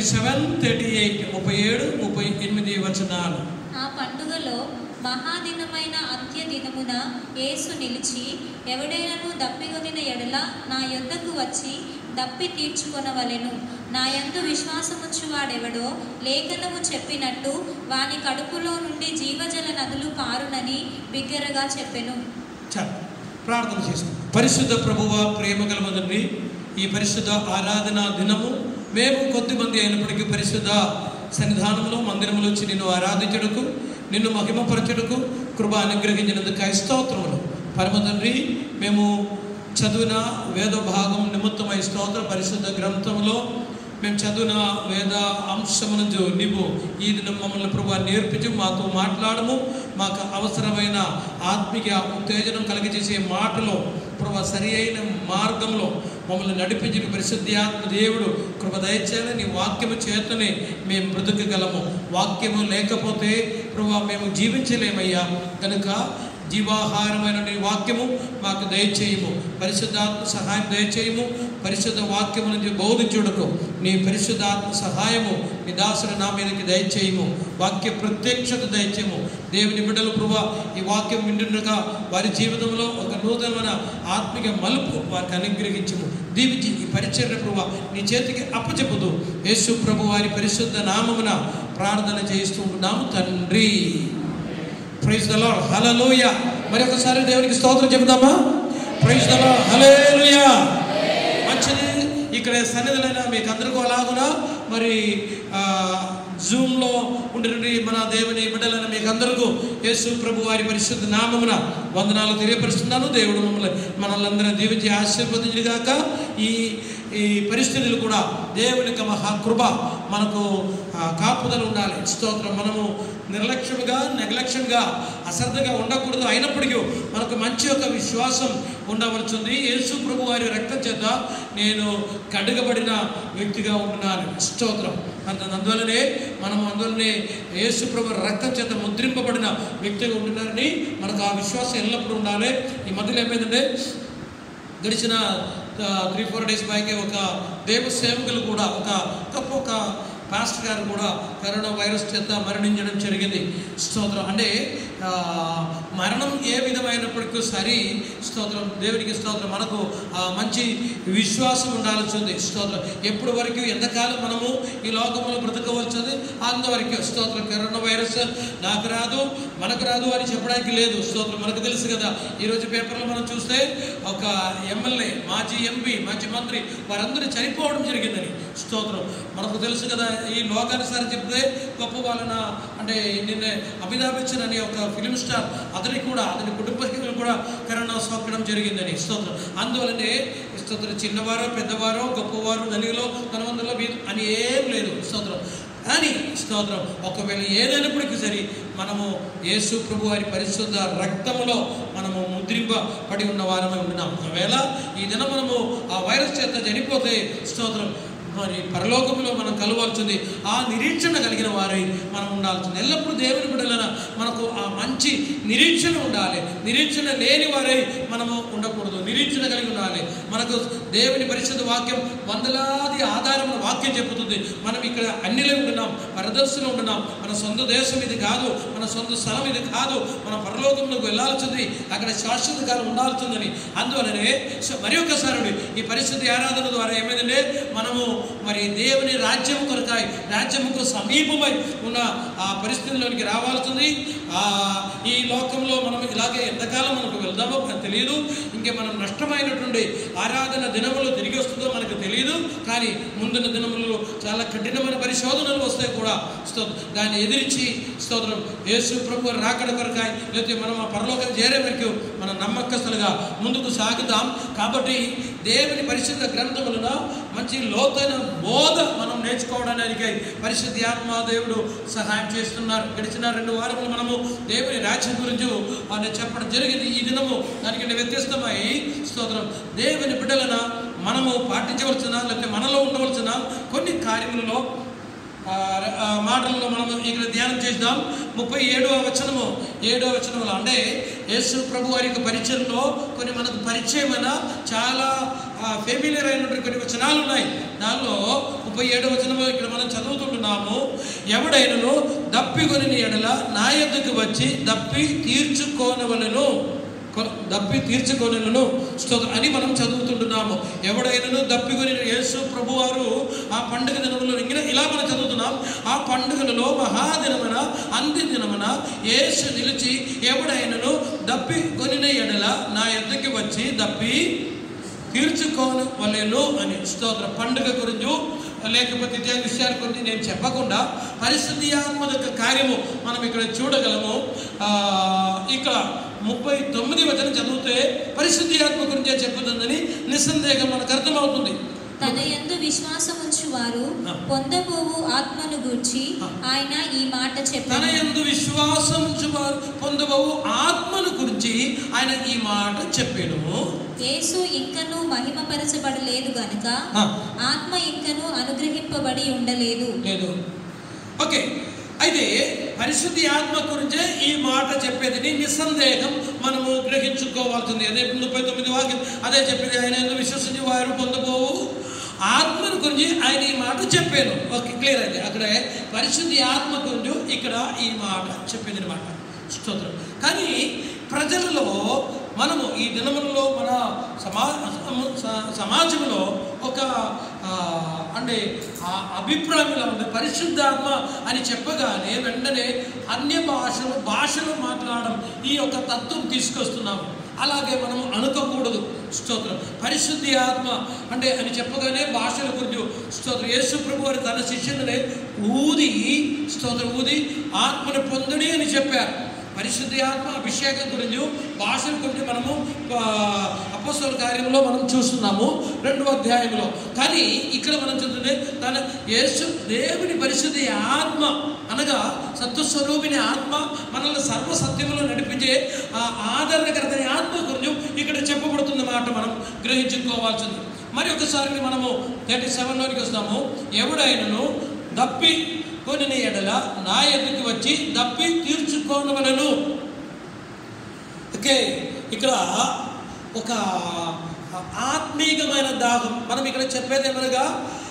Thirty seven thirty eight ముప్పై ఏడు ముప్పై ఎనిమిది వచనాలు ఆ పండుగలో మహాదినమైన అంత్య దినమున యేసు నిలిచి ఎవడైనను దప్పిగొనిన ఎడల నా యొద్దకు వచ్చి దప్పి తీర్చుకొనవలెను నా యందు విశ్వాసముచ్చువాడెవడో లేఖనము చెప్పినట్టు వాని కడుపులో నుండి జీవజల నదులు పారునని బిగ్గరగా చెప్పెను చాలు ప్రార్థన చేసుకుందాం పరిశుద్ధ ప్రభువ ప్రేమ కలమదండి ఈ పరిశుద్ధ ఆరాధన దినము మేము కొద్దిమంది అయినప్పటికీ పరిశుద్ధ సన్నిధానంలో మందిరంలో వచ్చి నిన్ను ఆరాధించుటకు నిన్ను మహిమపరచుటకు కృప అనుగ్రహించినందుకు స్తోత్రములు పరమ తండ్రి మేము చదివిన వేద భాగం నిమిత్తమై స్తోత్ర పరిశుద్ధ గ్రంథంలో మేము చదివిన వేద అంశమును నీవు ఈ దినం మమ్మల్ని ప్రభు నేర్పించి మాతో మాట్లాడము మాకు అవసరమైన ఆత్మీయ ఉత్తేజనం కలిగజేసే మాటలో ప్రభు సరి అయిన మార్గంలో మమ్మల్ని నడిపించిన పరిశుద్ధి ఆత్మ దేవుడు కృప దయచేయాలని నీ వాక్యము చేతనే మేము బ్రతకగలము వాక్యము లేకపోతే ప్రభు మేము జీవించలేమయ్యా కనుక జీవాహారమైన నీ వాక్యము మాకు దయచేయము పరిశుద్ధాత్మ సహాయం దయచేయము పరిశుద్ధ వాక్యము నుంచి బోధించుటకు నీ పరిశుద్ధాత్మ సహాయము నీ దాసుడు నా మీదకి దయచేయము వాక్య ప్రత్యక్షత దయచేయము దేవుని బిడ్డలు ప్రభు ఈ వాక్యం వింటుండగా వారి జీవితంలో ఒక నూతనమైన ఆత్మిక మలుపు వారికి అనుగ్రహించము దీవించి ఈ పరిచర్య ప్రభు నీ చేతికి అప్పచెప్పుతూ యేసు ప్రభు వారి పరిశుద్ధ నామమున ప్రార్థన చేస్తూ ఉన్నాము తండ్రి ప్రైజ్ ద లార్డ్ హల్లెలూయా మరి ఒకసారి దేవునికి స్తోత్రం చెబుదామా ప్రైజ్ ద లార్డ్ హల్లెలూయా మంచిది ఇక్కడ సన్నిధులైన మీకు అందరికీ అలాగునా మరి ఆ, జూమ్లో ఉండినటువంటి మన దేవుని బిడ్డలైన మీకు అందరికీ యేసు ప్రభు వారి పరిశుద్ధ నామమున వందనాలు తెలియపరుస్తున్నాను దేవుడు మమ్మల్ని మనల్ని అందరినీ దీవించి ఆశీర్వదించిన గాక ఈ ఈ పరిస్థితులు కూడా దేవుని యొక్క మహాకృప మనకు ఆ, కాపుదల ఉండాలి స్తోత్రం మనము నిర్లక్ష్యంగా నిర్లక్ష్యంగా అశ్రద్ధగా ఉండకూడదు అయినప్పటికీ మనకు మంచి యొక్క విశ్వాసం ఉండవలసింది యేసు ప్రభు వారి రక్తం చేత నేను కడుగబడిన వ్యక్తిగా ఉంటున్నాను స్తోత్రం అంత అందువలనే మనం అందువలనే యేసు ప్రభు రక్తం చేత ముద్రింపబడిన వ్యక్తిగా ఉంటున్నారని మనకు ఆ విశ్వాసం ఎల్లప్పుడూ ఉండాలి ఈ మధ్యలో ఏమైందంటే గడిచిన త్రీ ఫోర్ డేస్ బ్యాకే ఒక దేవ సేవకులు కూడా ఒక గొప్ప ఒక పాస్టర్ గారు కూడా కరోనా వైరస్ చేత మరణించడం జరిగింది స్తోత్రం అంటే ఆ, మరణం ఏ విధమైనప్పటికీ సరి స్తోత్రం దేవునికి స్తోత్రం మనకు ఆ మంచి విశ్వాసం ఉండాల్సింది స్తోత్రం ఎప్పుడు వరకు ఎంతకాలం మనము ఈ లోకంలో బ్రతకవలసింది అంతవరకు స్తోత్రం కరోనా వైరస్ నాకు రాదు మనకు రాదు అని చెప్పడానికి లేదు స్తోత్రం మనకు తెలుసు కదా ఈరోజు పేపర్లో మనం చూస్తే ఒక ఎమ్మెల్యే మాజీ ఎంపీ మాజీ మంత్రి వారందరూ చనిపోవడం జరిగిందని స్తోత్రం మనకు తెలుసు కదా ఈ లోకానుసారి చెప్తే గొప్ప వాళ్ళన అంటే నిన్న అమితాబ్ బచ్చన్ అనే ఒక ఫిలిం స్టార్ అతని కూడా అతని కుటుంబ సభ్యులు కూడా కరోనా సోకడం జరిగిందని స్తోత్రం అందువలనే స్తోత్రం చిన్నవారో పెద్దవారో గొప్పవారు ధనిలో ధనవంతులో వీరు అని ఏం లేదు స్తోత్రం కానీ స్తోత్రం ఒకవేళ ఏదైనప్పటికీ సరే మనము యేసు ప్రభు వారి పరిశుద్ధ రక్తములో మనము ముద్రింపబడి ఉన్న వారమే ఉంటున్నాం ఒకవేళ ఈ దినం మనము ఆ వైరస్ చేత చనిపోతే స్తోత్రం మరి పరలోకంలో మనం కలవాల్సింది ఆ నిరీక్షణ కలిగిన వారై మనం ఉండాల్సింది ఎల్లప్పుడూ దేవుని బిడ్డలన మనకు ఆ మంచి నిరీక్షణ ఉండాలి నిరీక్షణ లేని వారై మనము ఉండకూడదు నిరీక్షణ కలిగి ఉండాలి మనకు దేవుని పరిశుద్ధ వాక్యం వందలాది ఆధారముల వాక్యం చెబుతుంది మనం ఇక్కడ అన్నిలో ఉంటున్నాం పరదర్శులు ఉంటున్నాం మన సొంత దేశం ఇది కాదు మన సొంత స్థలం ఇది కాదు మన పరలోకంలోకి వెళ్ళాల్సింది అక్కడ శాశ్వత కాలం ఉండాల్సిందని అందువలనే సో మరి ఒకసారి ఈ పరిస్థితి ఆరాధన ద్వారా ఏమైందంటే మనము మరి దేవుని రాజ్యం కొరకాయి రాజ్యముకు సమీపమై ఉన్న ఆ పరిస్థితిలోనికి రావాల్సింది ఆ ఈ లోకంలో మనం ఇలాగే ఎంతకాలం మనకు వెళ్దామో మనకు తెలియదు ఇంకే మనం నష్టమైనటువంటి ఆరాధన దినములు తిరిగి వస్తుందో మనకు తెలియదు కానీ ముందున్న దినములలో చాలా కఠినమైన పరిశోధనలు వస్తాయి కూడా స్తోత్రం దాన్ని ఎదిరించి స్తోత్రం యేసు ప్రభు రాకడ కొరకాయి లేకపోతే మనం ఆ పరలోకం చేరే వరకు మన నమ్మకస్తులుగా ముందుకు సాగుతాం కాబట్టి దేవుని పరిశుద్ధ గ్రంథములను మంచి లోతైన బోధ మనం నేర్చుకోవడానికి పరిశుద్ధి ఆత్మాదేవుడు సహాయం చేస్తున్నారు గడిచిన రెండు వారములు మనము దేవుని రాజ్యం గురించి ఆయన చెప్పడం జరిగింది ఈ దినము దానికంటే వ్యత్యస్తమై స్తోత్రం దేవుని బిడ్డలన మనము పాటించవలసిన లేకపోతే మనలో ఉండవలసిన కొన్ని కార్యములలో ఆ, ఆ మాటల్లో మనం ఇక్కడ ధ్యానం చేద్దాం ముప్పై ఏడవ వచనము ఏడవ వచనంలో అంటే యేసు ప్రభు వారి యొక్క పరిచయంలో కొన్ని మనకు పరిచయమైన చాలా ఫెమిలియర్ అయినటువంటి కొన్ని వచనాలు ఉన్నాయి దానిలో ముప్పై ఏడవ వచనము ఇక్కడ మనం చదువు చదువుతున్నాము ఎవడైనను దప్పిగొని ఎడల నా యొద్దకు వచ్చి దప్పి తీర్చుకోనవలను కొ- దప్పి తీర్చుకొనను స్తోత్రం అని మనం చదువుతుంటున్నాము ఎవడైనను దప్పికొని యేసు ప్రభువారు ఆ పండుగ దినములో ఇంగిన ఇలా మనం చదువుతున్నాం ఆ పండుగలలో మహాదినమున అంది దినమున యేసు నిలిచి ఎవడైనను దప్పి కొనిన ఎడల నా ఎద్దకి వచ్చి దప్పి తీర్చుకోవలేను అని స్తోత్ర పండుగ గురించి లేకపోతే ఇతర విషయాల గురించి నేను చెప్పకుండా పరిస్థితి ఆత్మ యొక్క కార్యము మనం ఇక్కడ చూడగలము ఆ, ఇక్కడ ముప్పై తొమ్మిది వచనం చదివితే పరిశుద్ధి ఆత్మ గురించే చెప్పుతుందని నిస్సందేహం మనకు అర్థమవుతుంది తన యందు విశ్వాసం ఉంచువారు ఆ. పొందబోవు ఆత్మను గూర్చి ఆ. ఆయన ఈ మాట తన చెప్పారు యందు విశ్వాసం ఉంచువారు పొందబోవు ఆత్మను గురించి ఆయన ఈ మాట చెప్పాను యేసు ఇంకనూ మహిమపరచబడలేదు గనుక ఆ. ఆత్మ ఇంకనూ అనుగ్రహింపబడి ఉండలేదు లేదు ఓకే అయితే పరిశుద్ధి ఆత్మ గురించే ఈ మాట చెప్పేది నిస్సందేహం మనము గ్రహించుకోవాల్సింది అదే ముప్పై తొమ్మిది వాక్యం అదే చెప్పేది ఆయన ఎందుకు విశ్వసించి వారు పొందబోవు ఆత్మను గురించి ఆయన ఈ మాట చెప్పాను ఓకే క్లియర్ అయింది అక్కడ పరిశుద్ధి ఆత్మ గురించి ఇక్కడ ఈ మాట చెప్పేది అనమాట స్తోత్రం కానీ ప్రజలలో మనము ఈ దినములలో మన సమా సమ- సమాజంలో ఒక ఆ, అంటే ఆ అభిప్రాయం ఇలా ఉంది పరిశుద్ధాత్మ అని చెప్పగానే వెంటనే అన్య భాషలు భాషలు మాట్లాడడం ఈ యొక్క తత్వం తీసుకొస్తున్నాము అలాగే మనం అనుకోకూడదు స్తోత్రం పరిశుద్ధి ఆత్మ అంటే అని చెప్పగానే భాషల గురించి స్తోత్రం యేసు ప్రభు వారు తన శిష్యులనే ఊది స్తోత్రం ఊది ఆత్మను పొందుడి అని చెప్పారు పరిశుద్ధి ఆత్మ అభిషేకం గురించి భాషల గురించి మనము అపస్వల కార్యంలో మనం చూస్తున్నాము రెండవ అధ్యాయంలో కానీ ఇక్కడ మనం చూస్తుంటే తన యేసు దేవుని పరిశుద్ధి ఆత్మ అనగా సత్వస్వరూపిణి ఆత్మ మనల్ని సర్వసత్యములో నడిపించే ఆ ఆదరణకరమైన ఆత్మ గురించి ఇక్కడ చెప్పబడుతున్న మాట మనం గ్రహించుకోవాల్సింది మరి ఒకసారి మనము థర్టీ సెవెన్లోనికి వస్తాము ఎవడైనను దప్పి కొన్ని ఎడల నా ఎదుటికి వచ్చి దప్పి తీర్చుకోనవలను ఓకే ఇక్కడ ఒక ఆత్మీయమైన దాహం మనం ఇక్కడ చెప్పేది ఏమనగా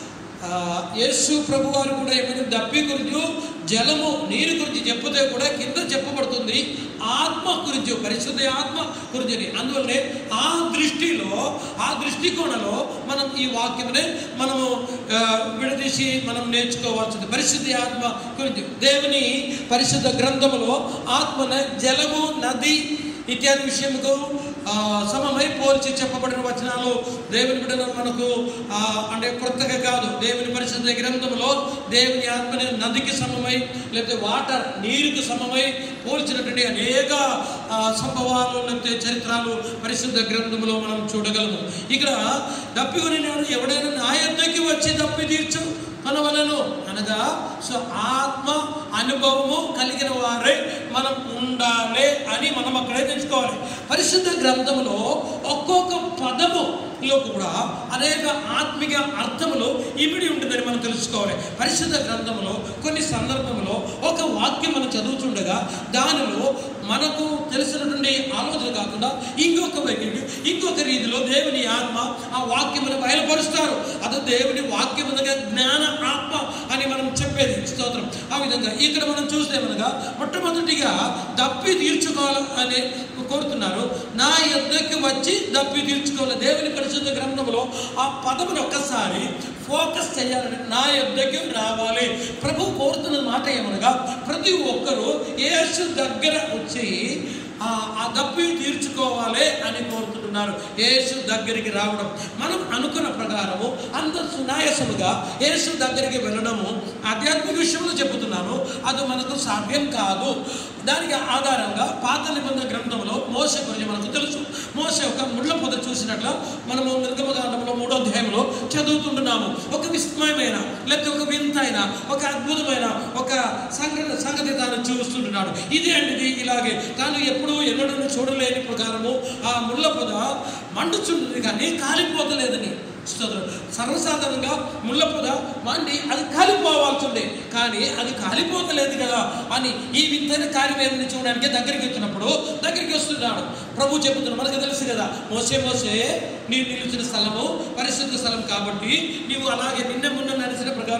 ఆ, యేసు ప్రభు వారు కూడా ఏమైనా దప్పి గురించి జలము నీరు గురించి చెప్తే కూడా కింద చెప్పబడుతుంది ఆత్మ గురించి పరిశుద్ధ ఆత్మ గురించి అందువల్లనే ఆ దృష్టిలో ఆ దృష్టికోణంలో మనం ఈ వాక్యమునే మనము ఆ, విడదీసి మనం నేర్చుకోవాల్సింది పరిశుద్ధ ఆత్మ గురించి దేవుని పరిశుద్ధ గ్రంథములో ఆత్మన జలము నది ఇత్యాది విషయముకు ఆ, సమమై పోల్చి చెప్పబడిన వచనాలు దేవుని బిడ్డలు మనకు ఆ, అంటే కొత్తగా కాదు దేవుని పరిశుద్ధ గ్రంథంలో దేవుని ఆత్మని నదికి సమమై లేకపోతే వాటర్ నీరుకు సమమై పోల్చినటువంటి అనేక ఆ, సంభవాలు లేకపోతే చరిత్రలు పరిశుద్ధ గ్రంథంలో మనం చూడగలము ఇక్కడ దప్పికొని నేను ఎవడైనా నా యొద్దకి వచ్చి దప్పి తీర్చు అనవలను అనగా సో ఆత్మ అనుభవము కలిగిన వారే మనం ఉండాలి అని మనం అక్కడే తెచ్చుకోవాలి పరిశుద్ధ గ్రంథంలో ఒక్కొక్క పదములో కూడా అనేక ఆత్మిక అర్థములు ఇమిడి ఉంటుందని మనం తెలుసుకోవాలి పరిశుద్ధ గ్రంథంలో కొన్ని సందర్భంలో ఒక వాక్యం మనం చదువుతుండగా దానిలో మనకు తెలిసినటువంటి ఆలోచన కాకుండా ఇంకొక వ్యక్తి ఇంకొక రీతిలో దేవుని ఆత్మ ఆ వాక్యమును బయలుపరుస్తారు అది దేవుని వాక్యమునగా జ్ఞాన ఆత్మ అని మనం చెప్పేది స్తోత్రం ఆ విధంగా ఇక్కడ మనం చూస్తే మనగా మొట్టమొదటిగా దప్పి తీర్చుకోవాలి అని కోరుతున్నారు నా యొద్దకి వచ్చి దప్పి తీర్చుకోవాలి దేవుని పరిశుద్ధ గ్రంథంలో ఆ పదమును ఒక్కసారి ఫోకస్ చేయాలని నా యొద్దకి రావాలి ప్రభు కోరుతున్న మాట ఏమనగా ప్రతి ఒక్కరూ యేసు దగ్గర వచ్చి ఆ ఆ దప్పి తీర్చుకోవాలి అని కోరుతుంటున్నారు యేసు దగ్గరికి రావడం మనం అనుకున్న ప్రకారము అంత సునాయాసముగా యేసు దగ్గరికి వెళ్ళడము ఆధ్యాత్మిక విషయంలో చెబుతున్నాను అది మనకు సాధ్యం కాదు దానికి ఆధారంగా పాత నిబంధన గ్రంథంలో మోస గురించి మనకు తెలుసు మోస ఒక ముళ్ళ పొద చూసినట్ల మనము నిర్గమకాండంలో మూడో అధ్యాయంలో చదువుతుంటున్నాము ఒక విస్మయమైన లేకపోతే ఒక వింతైన ఒక అద్భుతమైన ఒక సంగతి సంగతి తాను చూస్తుంటున్నాడు ఇది అంటే ఇలాగే తాను ఎప్పుడూ ఎన్నడూ చూడలేని ప్రకారము ఆ ముళ్ళ పొద మండుచుంటుంది కానీ కాలిపోతలేదని స్తోత్రం సర్వసాధారణంగా ముళ్ళ పొద మండి అది కాలిపోవాల్సిందే కానీ అది కాలిపోతలేదు కదా అని ఈ వింతైన కార్యం ఏదని చూడడానికి దగ్గరికి వచ్చినప్పుడు దగ్గరికి వస్తున్నాడు ప్రభు చెబుతున్నాడు మనకు తెలుసు కదా మోసే మోసే నీవు నిలిచిన స్థలము పరిశుద్ధ స్థలం కాబట్టి నీవు అలాగే నిన్న మొన్న నడిచిన ప్రకారం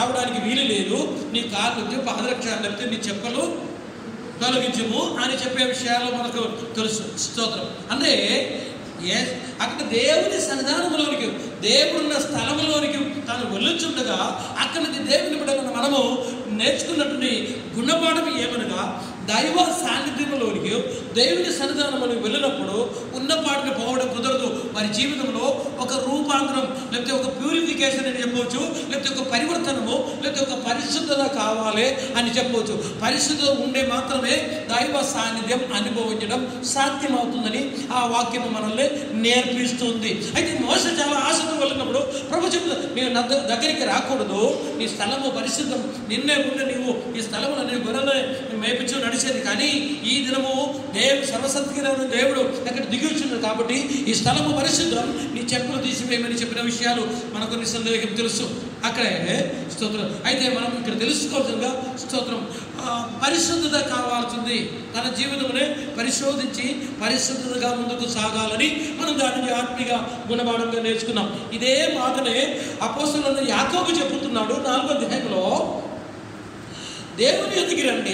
రావడానికి వీలు లేదు నీ కాళ్ళు లేకపోతే పాదరక్షాలు లేకపోతే నీ చెప్పలు తొలగించము అని చెప్పే విషయాలు మనకు తెలుసు స్తోత్రం అంటే ఏ అక్కడ దేవుని సన్నిధానంలోనికి దేవుడున్న స్థలంలోనికి తాను వెళ్ళుచుండగా అక్కడి నుంచి దేవుని బిడ్డలను మనము నేర్చుకున్నటువంటి గుణపాఠం ఏమనగా దైవ సాన్నిధ్యంలోనికి దేవుని సన్నిధానంలోకి వెళ్ళినప్పుడు ఉన్న పాటిని పోవడం కుదరదు వారి జీవితంలో ఒక రూపాంతరం లేకపోతే ఒక ప్యూరిఫికేషన్ అని చెప్పవచ్చు లేకపోతే ఒక పరివర్తనము లేకపోతే ఒక పరిశుద్ధత కావాలి అని చెప్పవచ్చు పరిశుద్ధత ఉండే మాత్రమే దైవ సాన్నిధ్యం అనుభవించడం సాధ్యమవుతుందని ఆ వాక్యం మనల్ని నేర్పిస్తుంది అయితే మోస చాలా ఆశతో వెళ్ళినప్పుడు ప్రభు చెప్తుంది నేను నా ద- దగ్గరికి రాకూడదు నీ స్థలము పరిశుద్ధం నిన్నే ఉండే నీవు ఈ స్థలములో నీ గొర్రెలు మేపించు నడిచేది కానీ ఈ దినము దేవుడు సర్వసత్కరమైన దేవుడు అక్కడ దిగి వచ్చింది కాబట్టి ఈ స్థలము పరిశుద్ధం నీ చెప్పులు తీసివేయమని చెప్పిన విషయాలు మనకు నిస్సందేహం తెలుసు అక్కడే స్తోత్రం అయితే మనం ఇక్కడ తెలుసుకోవాల్సిందిగా స్తోత్రం ఆ, పరిశుద్ధత కావాల్సింది తన జీవితంలో పరిశోధించి పరిశుద్ధతగా ముందుకు సాగాలని మనం దానిని ఆత్మీగా గుణపాఠంగా నేర్చుకున్నాం ఇదే మాటనే అపోస్తులను యాకోబు చెబుతున్నాడు నాలుగో అధ్యాయంలో దేవుని ఎదిగి రండి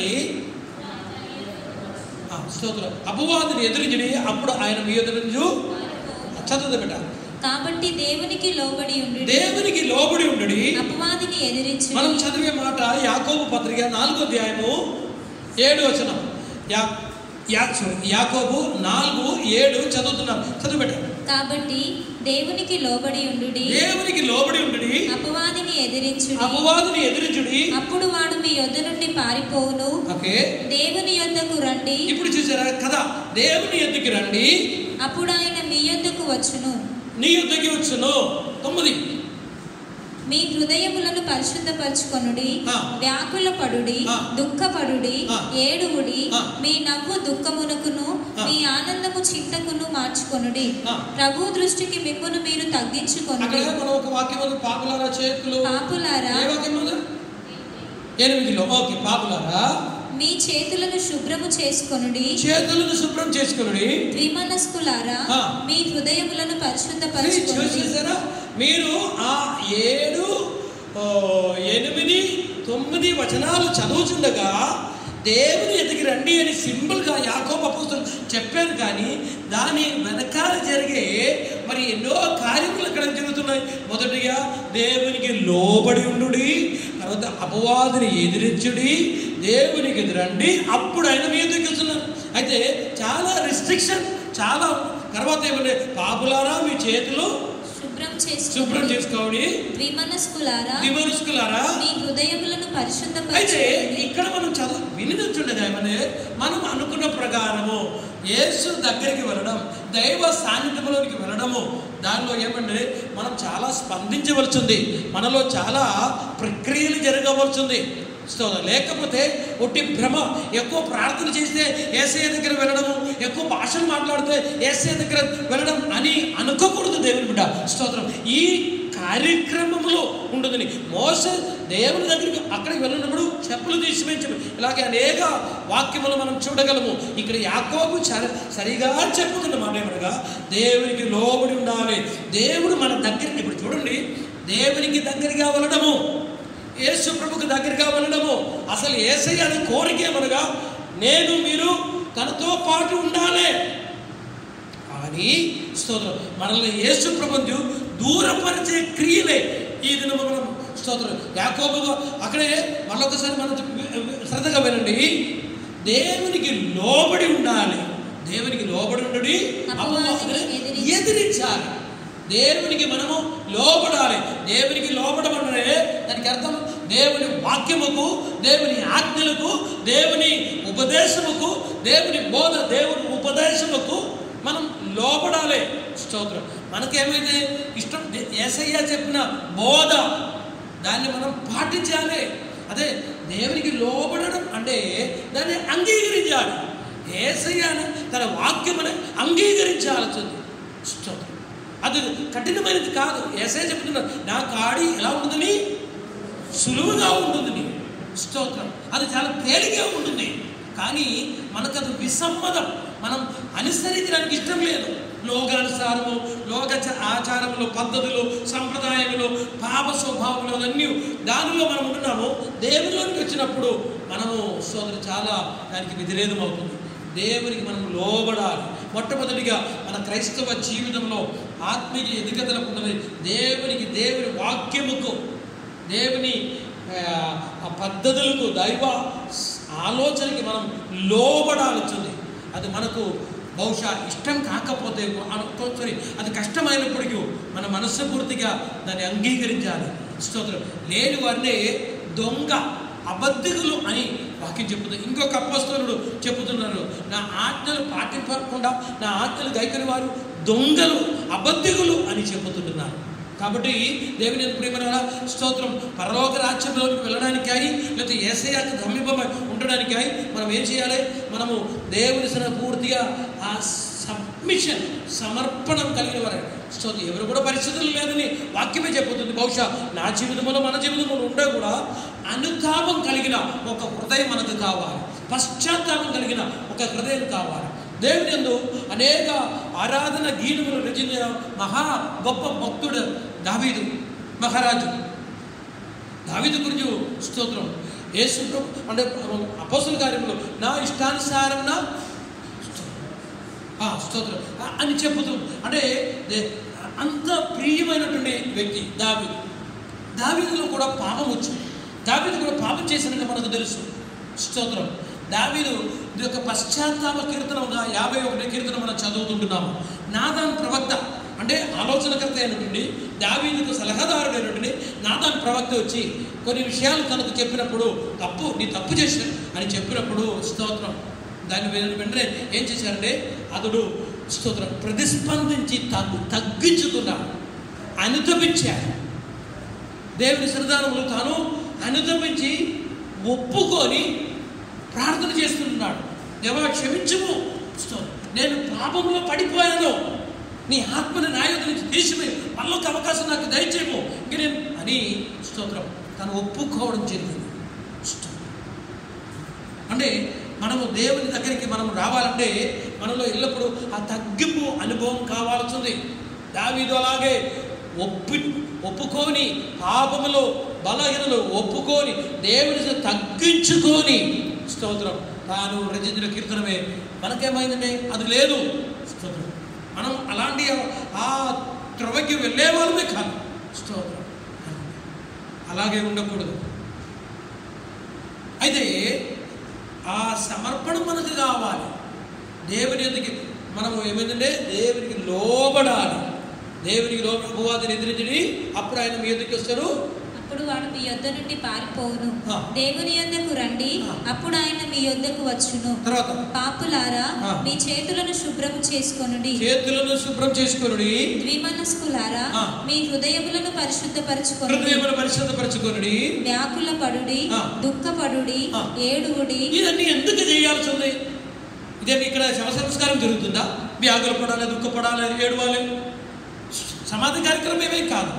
ఆ, స్తోత్రం అపవాదిని ఎదిరించడి అప్పుడు ఆయన మీ ఎదురు చదువు బిడ్డ కాబట్టి దేవునికి లోబడి ఉండు దేవునికి లోబడి ఉండడి అపవాదిని ఎదిరించు మనం చదివే మాట యాకోబు పత్రిక నాలుగో అధ్యాయము ఏడు వచనం యా యా sorry, యాకోబు నాలుగు ఏడు చదువుతున్నాం చదువు బిడ్డ కాబట్టి దేవునికి లోబడి ఉండు దేవునికి లోబడి ఉండడి అపవాదిని ఎదిరించు అపవాదిని ఎదిరించుడి అప్పుడు వాడు మీ యొద్ద నుండి పారిపోవును ఓకే దేవుని యొద్దకు రండి ఇప్పుడు చూసారా కదా దేవుని ఎద్దుకి రండి అప్పుడు ఆయన మీ యొద్దకు వచ్చును నీ యుద్ధకి వచ్చును తొమ్మిది మీ హృదయములను పరిశుద్ధపరచుకొనుడి ఆ. వ్యాకుల పడుడి ఆ. దుఃఖపడుడి ఆ. ఏడువుడి ఆ. మీ నవ్వు దుఃఖమునకును ఆ. మీ ఆనందము చింతకును మార్చుకొనుడి ఆ. ప్రభు దృష్టికి మిమ్మును మీరు అక్కడ తగ్గించుకొనుడి మనం ఒక వాక్యం ఉంది పాపులారా చేతులు పాపులారా ఏ వాక్యం ఉంది? ఎనిమిదిలో ఓకే పాపులారా మీ చేతులను శుభ్రము చేసుకొనుడి చేతులను శుభ్రం చేసుకుని ద్విమనస్కులారా ఆ. మీ హృదయములను మీరు పరిశుద్ధపరచుకొనుడి చూసేసారా మీరు ఆ ఏడు ఓ, ఎనిమిది తొమ్మిది వచనాలు చదువుతుండగా దేవుని ఎదిగి రండి అని సింపుల్గా యాకోబ అపోస్తులు చెప్పారు కానీ దాని వెనకాల జరిగే మరి ఎన్నో కార్యములు ఇక్కడ జరుగుతున్నాయి మొదటిగా దేవునికి లోబడి ఉండుడి తర్వాత అపవాదిని ఎదిరించుడి దేవునికి ఎదురండి అప్పుడు ఆయన మీ ఎదురుకి వస్తున్నారు అయితే చాలా రిస్ట్రిక్షన్ చాలా తర్వాత ఏమంటే పాపులారా మీ చేతులు శుభ్రం శుభ్రం చేసుకొనుడి చేసుకోండి ద్విమనస్కులారా దిమరుసుకులారా మీ హృదయములను అయితే పరిశుద్ధపరచుకొనుడి ఇక్కడ మనం చదువు వినిచుండగా ఏమని మనం అనుకున్న ప్రకారము యేసు దగ్గరికి వెళ్ళడం దైవ సాన్నిధ్యంలోనికి వెళ్ళడము దానిలో ఏమంటే మనం చాలా స్పందించవలసింది మనలో చాలా ప్రక్రియలు జరగవలసింది సో లేకపోతే ఒట్టి భ్రమ ఎక్కువ ప్రార్థన చేస్తే ఏసఐ దగ్గర వెళ్ళడము ఎక్కువ భాషలు మాట్లాడితే ఏసఐ దగ్గర వెళ్ళడం అని అనుకోకూడదు దేవుని బిడ్డ స్తోత్రం ఈ కార్యక్రమంలో ఉండదని మోస దేవుని దగ్గరికి అక్కడికి వెళ్ళినప్పుడు చెప్పులు తీసివేయించడం ఇలాగే అనేక వాక్యములు మనం చూడగలము ఇక్కడ యాకోబు సరి సరిగా చెప్పుతున్న మాట ఏమనగా దేవునికి లోబడి ఉండాలి దేవుడు మన దగ్గరికి ఇప్పుడు చూడండి దేవునికి దగ్గరగా వెళ్ళడము యేసు ప్రభుకు దగ్గరగా వెళ్ళడము అసలు ఏసయ్య అని కోరిక ఏమనగా నేను మీరు తనతో పాటు ఉండాలి అని స్తోత్రం మనల్ని యేసు ప్రభు దూరపరిచే క్రియలే ఈ దినము మనం స్తోత్రం యాకోబుగా అక్కడే మళ్ళొకసారి మనం శ్రద్ధగా వినండి దేవునికి లోబడి ఉండాలి దేవునికి లోబడి ఉండడి అపవాదిని ఎదిరించి- ఎదిరించాలి దేవునికి మనము లోబడాలి దేవునికి లోబడమనే దానికి అర్థం దేవుని వాక్యముకు దేవుని ఆజ్ఞలకు దేవుని ఉపదేశముకు దేవుని బోధ దేవుని ఉపదేశముకు మనం లోబడాలి స్తోత్రం మనకేమైతే ఇష్టం ఏసయ్య చెప్పిన బోధ దాన్ని మనం పాటించాలి అదే దేవునికి లోబడడం అంటే దాన్ని అంగీకరించాలి ఏసయ్యను తన వాక్యమును అంగీకరించాల్సింది స్తోత్రం అది కఠినమైనది కాదు ఏసై చెప్తున్నారు నా కాడి ఎలా ఉంటుందని సులువుగా ఉంటుంది స్తోత్రం అది చాలా తేలిగ్గా ఉంటుంది కానీ మనకు అది విసమ్మతం మనం అనుసరించడానికి ఇష్టం లేదు లోకానుసారము లోక చ- ఆచారములు పద్ధతులు సంప్రదాయములు పాప స్వభావములు అన్నీ దానిలో మనం ఉంటున్నాము దేవునిలోనికి వచ్చినప్పుడు మనము సోదరు చాలా దానికి వ్యతిరేకం అవుతుంది దేవునికి మనం లోబడాలి మొట్టమొదటిగా మన క్రైస్తవ జీవితంలో ఆత్మీయ ఎదుగుదలకు ఉన్నది దేవునికి దేవుని వాక్యముకు దేవుని ఆ, ఆ పద్ధతులకు దైవ ఆలోచనకి మనం లోబడాల్సింది అది మనకు బహుశా ఇష్టం కాకపోతే సారీ అది కష్టమైనప్పటికీ మన మనస్ఫూర్తిగా దాన్ని అంగీకరించాలి స్తోత్రం లేని వారినే దొంగ అబద్ధికులు అని వాక్యం చెప్తుంది ఇంకొక అప్పస్తలుడు చెబుతున్నారు నా ఆజ్ఞలు పాటింపకుండా నా ఆజ్ఞలు గైకని వారు దొంగలు అబద్ధికులు అని చెబుతుంటున్నారు కాబట్టి దేవుని ప్రేమరా స్తోత్రం పరలోక రాజ్యంలోకి వెళ్ళడానికాయి లేకపోతే ఏసయాకు గమ్యమై ఉండడానికాయి మనం ఏం చేయాలి మనము దేవుని సన పూర్తిగా ఆ సబ్మిషన్ సమర్పణం కలిగిన వారు స్తోత్రం ఎవరు కూడా పరిస్థితులు లేదని వాక్యమే చెప్పుతుంది బహుశా నా జీవితంలో మన జీవితంలో ఉండే కూడా అనుతాపం కలిగిన ఒక హృదయం మనకు కావాలి పశ్చాత్తాపం కలిగిన ఒక హృదయం కావాలి దేవుని యందు అనేక ఆరాధన గీనుములు రచించిన మహా గొప్ప భక్తుడు దావీదు మహారాజు దావీదు గురించి స్తోత్రం యేసు ప్రభు అంటే అపోసల కార్యములు నా ఇష్టానుసారం నా ఆ, స్తోత్రం ఆ, అని చెప్పుతూ అంటే దే- అంత ప్రియమైనటువంటి వ్యక్తి దావీదు దావీదులో కూడా పాపం వచ్చింది దావీదు కూడా పాపం చేసినట్టు మనకు తెలుసు స్తోత్రం దావీదు ఇది యొక్క పశ్చాత్తాప కీర్తనగా యాభై ఒకటి కీర్తన మనం చదువుతుంటున్నాము నాదాన్ ప్రవక్త అంటే ఆలోచనకర్త అయినటువంటి దావీదుకు సలహాదారుడైనటువంటి నాదాన్ ప్రవక్త వచ్చి కొన్ని విషయాలు తనకు చెప్పినప్పుడు తప్పు నీ తప్పు చేసిన అని చెప్పినప్పుడు స్తోత్రం దాని వె- వెంటనే ఏం చేశారంటే అతడు స్తోత్రం ప్రతిస్పందించి తగ్గు తగ్గించుకున్నాడు అనుతపించాడు దేవుని సన్నిధానంలో తాను అనుదమించి ఒప్పుకొని ప్రార్థన చేస్తున్నాడు దేవా క్షమించుము స్తోత్రం. నేను పాపంలో పడిపోయాను నీ ఆత్మని నా యొద్ద నుంచి తీసిపోయి మళ్ళొక అవకాశం నాకు దయచేయము ఇంక నేను అని స్తోత్రం తను ఒప్పుకోవడం జరిగింది స్తోత్రం. అంటే మనము దేవుని దగ్గరికి మనం రావాలంటే మనలో ఎల్లప్పుడూ ఆ తగ్గింపు అనుభవం కావాల్సింది దావీదు అలాగే ఒప్పి ఒప్పుకొని పాపములో బలహీనలు ఒప్పుకొని దేవుని తగ్గించుకొని స్తోత్రం తాను రచించిన కీర్తనమే మనకేమైందంటే అది లేదు స్తోత్రం మనం అలాంటి ఆ త్రవకి వెళ్ళే వాళ్ళమే కాదు స్తోత్రం అలాగే ఉండకూడదు అయితే ఆ సమర్పణ మనకు కావాలి దేవుని ఎందుకు మనము ఏమైందంటే దేవునికి లోబడాలి దేవునికి లోబడి అపవాదిని ఎదిరించడి అప్పుడు ఆయన మీ ఎందుకు వస్తారు అప్పుడు వాడు మీ యొద్ద నుండి పారిపోవును ఆ. దేవుని యొద్దకు రండి ఆ. అప్పుడు ఆయన మీ యొద్దకు వచ్చును తర్వాత పాపులారా ఆ. మీ చేతులను శుభ్రం చేసుకొనుడి చేతులను శుభ్రం చేసుకొని ద్విమనస్కులారా ఆ. మీ హృదయములను పరిశుద్ధపరచుకొనుడి హృదయమును పరిశుద్ధపరచుకొని వ్యాకుల పడుడి ఆ. దుఃఖపడుడి ఆ. ఏడువుడి ఇవన్నీ ఎందుకు చేయాల్సి ఉంది ఇదే ఇక్కడ శవ సంస్కారం జరుగుతుందా వ్యాగులు పడాలి దుఃఖపడాలి ఏడవాలి సమాధి కార్యక్రమం ఏమీ కాదు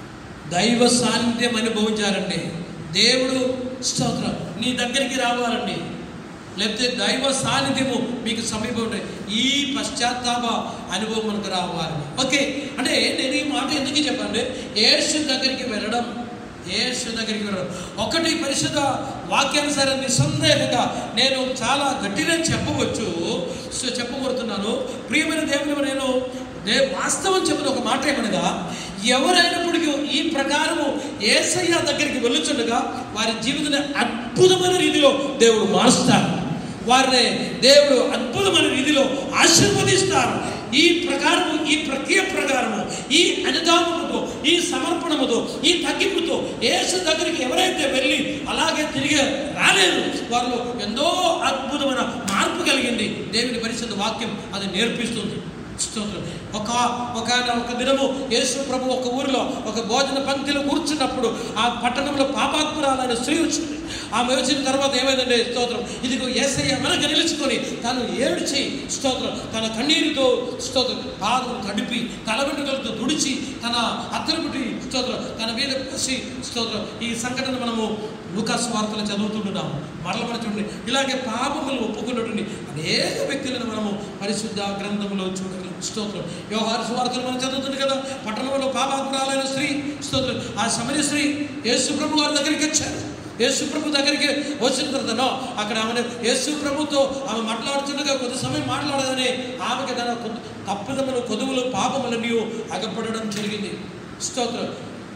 దైవ సాన్నిధ్యం అనుభవించాలండి దేవుడు స్తోత్రం నీ దగ్గరికి రావాలండి లేకపోతే దైవ సాన్నిధ్యము మీకు సమీపం ఉండే ఈ పశ్చాత్తాప అనుభవం మనకు రావాలి ఓకే అంటే నేను ఈ మాట ఎందుకు చెప్పండి యేసు దగ్గరికి వెళ్ళడం యేసు దగ్గరికి వెళ్ళడం ఒకటి పరిశుద్ధ వాక్యానుసారం నిస్సందేహంగా నేను చాలా గట్టిగా చెప్పవచ్చు సో చెప్పబోతున్నాను ప్రియమైన దేవుని నేను దే వాస్తవం చెప్పిన ఒక మాట ఏమనగా ఎవరైనప్పటికీ ఈ ప్రకారము ఏసయ్య దగ్గరికి వెళ్ళుచుండగా వారి జీవితాన్ని అద్భుతమైన రీతిలో దేవుడు మారుస్తారు వారిని దేవుడు అద్భుతమైన రీతిలో ఆశీర్వదిస్తారు ఈ ప్రకారము ఈ ప్రక్రియ ప్రకారము ఈ అనుదానముతో ఈ సమర్పణముతో ఈ తగ్గింపుతో యేసు దగ్గరికి ఎవరైతే వెళ్ళి అలాగే తిరిగి రాలేదు వారిలో ఎంతో అద్భుతమైన మార్పు కలిగింది దేవుని పరిశుద్ధ వాక్యం అది నేర్పిస్తుంది స్తోత్రం ఒక ఒక ఒక దినము యేసు ప్రభు ఒక ఊరిలో ఒక భోజన పంక్తిలో కూర్చున్నప్పుడు ఆ పట్టణంలో పాపాత్మురాలైన స్త్రీ వచ్చింది ఆమె వచ్చిన తర్వాత ఏమైందంటే స్తోత్రం ఇదిగో ఏసయ్య వెనక నిలుచుకొని తను ఏడ్చి స్తోత్రం తన కన్నీరుతో స్తోత్రం పాదం తడిపి తల వెంట్రుకలతో తుడిచి తన అత్తరుపుటి స్తోత్రం తన మీద పోసి స్తోత్రం ఈ సంఘటన మనము లూకాస్ వార్తలు చదువుతుంటున్నాము మరల మన చూడండి ఇలాగే పాపములు ఒప్పుకున్నటువంటి అనేక వ్యక్తులను మనము పరిశుద్ధ గ్రంథంలో చూడగలం స్తోత్రం వ్యవహార సువార్తలు మనం చదువుతుంది కదా పట్టణంలో పాపాత్మరాలైన స్త్రీ స్తోత్రం ఆ సమయ స్త్రీ యేసు ప్రభు వారి దగ్గరికి వచ్చారు యేసు ప్రభు దగ్గరికి వచ్చిన తర్వాతనో అక్కడ ఆమె యేసు ప్రభుతో ఆమె మాట్లాడుతుండగా కొద్ది సమయం మాట్లాడగానే ఆమెకి తన కొద్ది తప్పిదములు కొదువులు పాపములన్నీ అగపడడం జరిగింది స్తోత్రం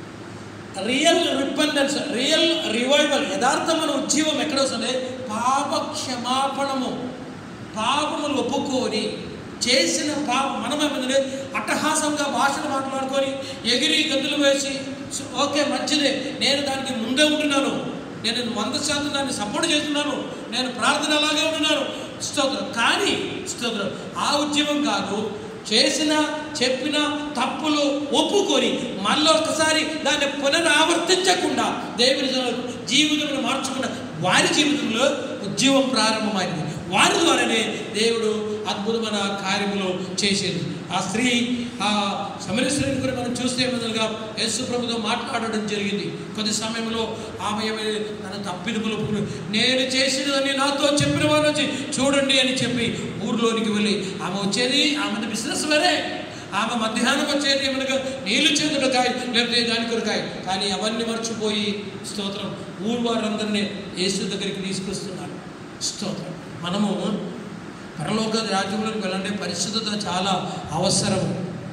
రియల్ రిపెండెన్స్ రియల్ రివైవల్ యథార్థమైన ఉజ్జీవం ఎక్కడ వస్తుంది పాప క్షమాపణము పాపములు ఒప్పుకొని చేసిన పాప మనమేమంటే అట్టహాసంగా భాషలు మాట్లాడుకొని ఎగిరి గంతులు వేసి "సో, ఓకే మంచిదే నేను దానికి ముందే ఉంటున్నాను నేను వంద శాతం దాన్ని సపోర్ట్ చేస్తున్నాను నేను ప్రార్థన అలాగే ఉంటున్నాను స్తోత్రం కానీ స్తోత్రం ఆ ఉద్యమం కాదు చేసిన చెప్పిన తప్పులు ఒప్పుకొని మళ్ళీ ఒకసారి దాన్ని పునరావర్తించకుండా దేవుని జనాలు జీవితంలో మార్చకుండా వారి జీవితంలో ఉద్యమం ప్రారంభమైంది వారి ద్వారానే దేవుడు అద్భుతమైన కార్యములు చేసేది ఆ స్త్రీ ఆ సమరేశ్వరిని కూడా మనం చూస్తే మొదలుగా యేసు ప్రభుతో మాట్లాడడం జరిగింది కొద్ది సమయంలో ఆమె ఏమైనా తన తప్పిదములు ఒప్పుకుని, నేను చేసినదని నాతో చెప్పిన వారు వచ్చి చూడండి అని చెప్పి ఊర్లోనికి వెళ్ళి ఆమె వచ్చేది ఆమె బిజినెస్ వేరే ఆమె మధ్యాహ్నం వచ్చేది ఏమనగా నీళ్లు చేతుడకాయ లేకపోతే దాని కొరకాయ కానీ అవన్నీ మర్చిపోయి స్తోత్రం ఊరు వారందరినీ యేసు దగ్గరికి తీసుకొస్తున్నారు స్తోత్రం మనము పరలోక రాజ్యంలోకి వెళ్ళంటే పరిశుద్ధత చాలా అవసరము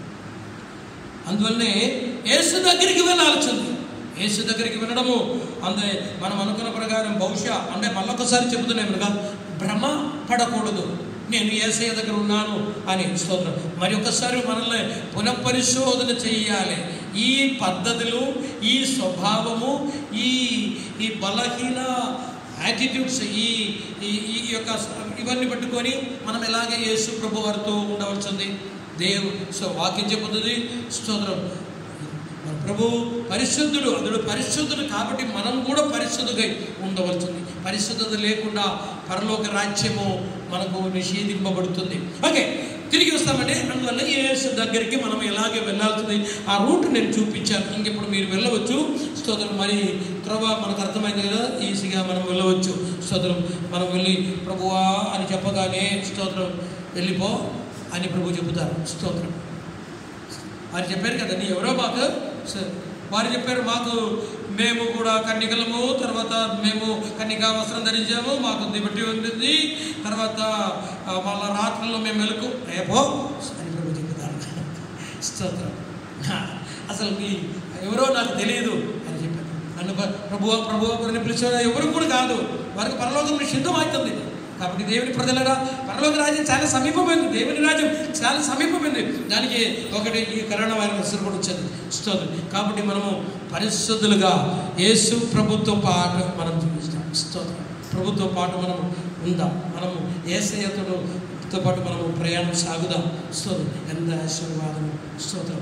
అందువల్లనే యేసు దగ్గరికి వెళ్ళాల్సింది యేసు దగ్గరికి వెళ్ళడము అందే మనం అనుకున్న ప్రకారం బహుశా అంటే మళ్ళొకసారి చెబుతున్నాం కనుక భ్రమ పడకూడదు నేను ఏసయ్య దగ్గర ఉన్నాను అని స్తోత్రం మరి ఒకసారి మనల్ని పునఃపరిశోధన చేయాలి ఈ పద్ధతులు ఈ స్వభావము ఈ ఈ బలహీన యాటిట్యూడ్స్ ఈ ఈ ఈ యొక్క ఇవన్నీ పట్టుకొని మనం ఎలాగే యేసు ప్రభు వారితో ఉండవలసింది దేవు సో వాక్యం చెబుతుంది స్తోత్రం మన ప్రభు పరిశుద్ధుడు అతడు పరిశుద్ధుడు కాబట్టి మనం కూడా పరిశుద్ధుగా ఉండవలసింది పరిశుద్ధత లేకుండా పరలోక రాజ్యము మనకు నిషేధింపబడుతుంది ఓకే తిరిగి వస్తామంటే అందువల్ల యేసు దగ్గరికి మనం ఎలాగే వెళ్ళాల్సింది ఆ రూట్ నేను చూపించాను ఇంకెప్పుడు మీరు వెళ్ళవచ్చు స్తోత్రం మరి త్రవ మనకు అర్థమైంది కదా ఈజీగా మనం వెళ్ళవచ్చు స్తోత్రం మనం వెళ్ళి ప్రభువా అని చెప్పగానే స్తోత్రం వెళ్ళిపో అని ప్రభు చెబుతారు స్తోత్రం వారు చెప్పారు కదా నీ ఎవరో మాకు స- వారు చెప్పారు మాకు మేము కూడా కన్నికలము తర్వాత మేము కన్నికా వస్త్రం ధరించాము మాకు దిబట్టి ఉంటుంది తర్వాత ఆ, మళ్ళా రాత్రుల్లో మేము మెలకు రేపో అని ప్రభు చెప్తారు స్తోత్రం హా, అసలు మీ ఎవరో నాకు తెలియదు అని చెప్పారు నన్ను ప- ప్రభువా ప్రభువా అని పిలిచిన ఎవరు కూడా కాదు వారికి పరలోకం సిద్ధమవుతుంది కాబట్టి దేవుని ప్రజలరా పరలోక రాజ్యం చాలా సమీపమైంది దేవుని రాజ్యం చాలా సమీపమైంది దానికి ఒకటి ఈ కరోనా వైరస్ కూడా వచ్చింది స్తోత్రం కాబట్టి మనము పరిశుద్ధులుగా యేసు ప్రభుత్వ పాటు మనం జీవిస్తాం స్తోత్రం ప్రభుత్వ పాటు మనం ఉందాం మనము ఏసయ్యతో పాటు మనము ప్రయాణం సాగుదాం స్తోత్రం ఎంత ఆశీర్వాదం స్తోత్రం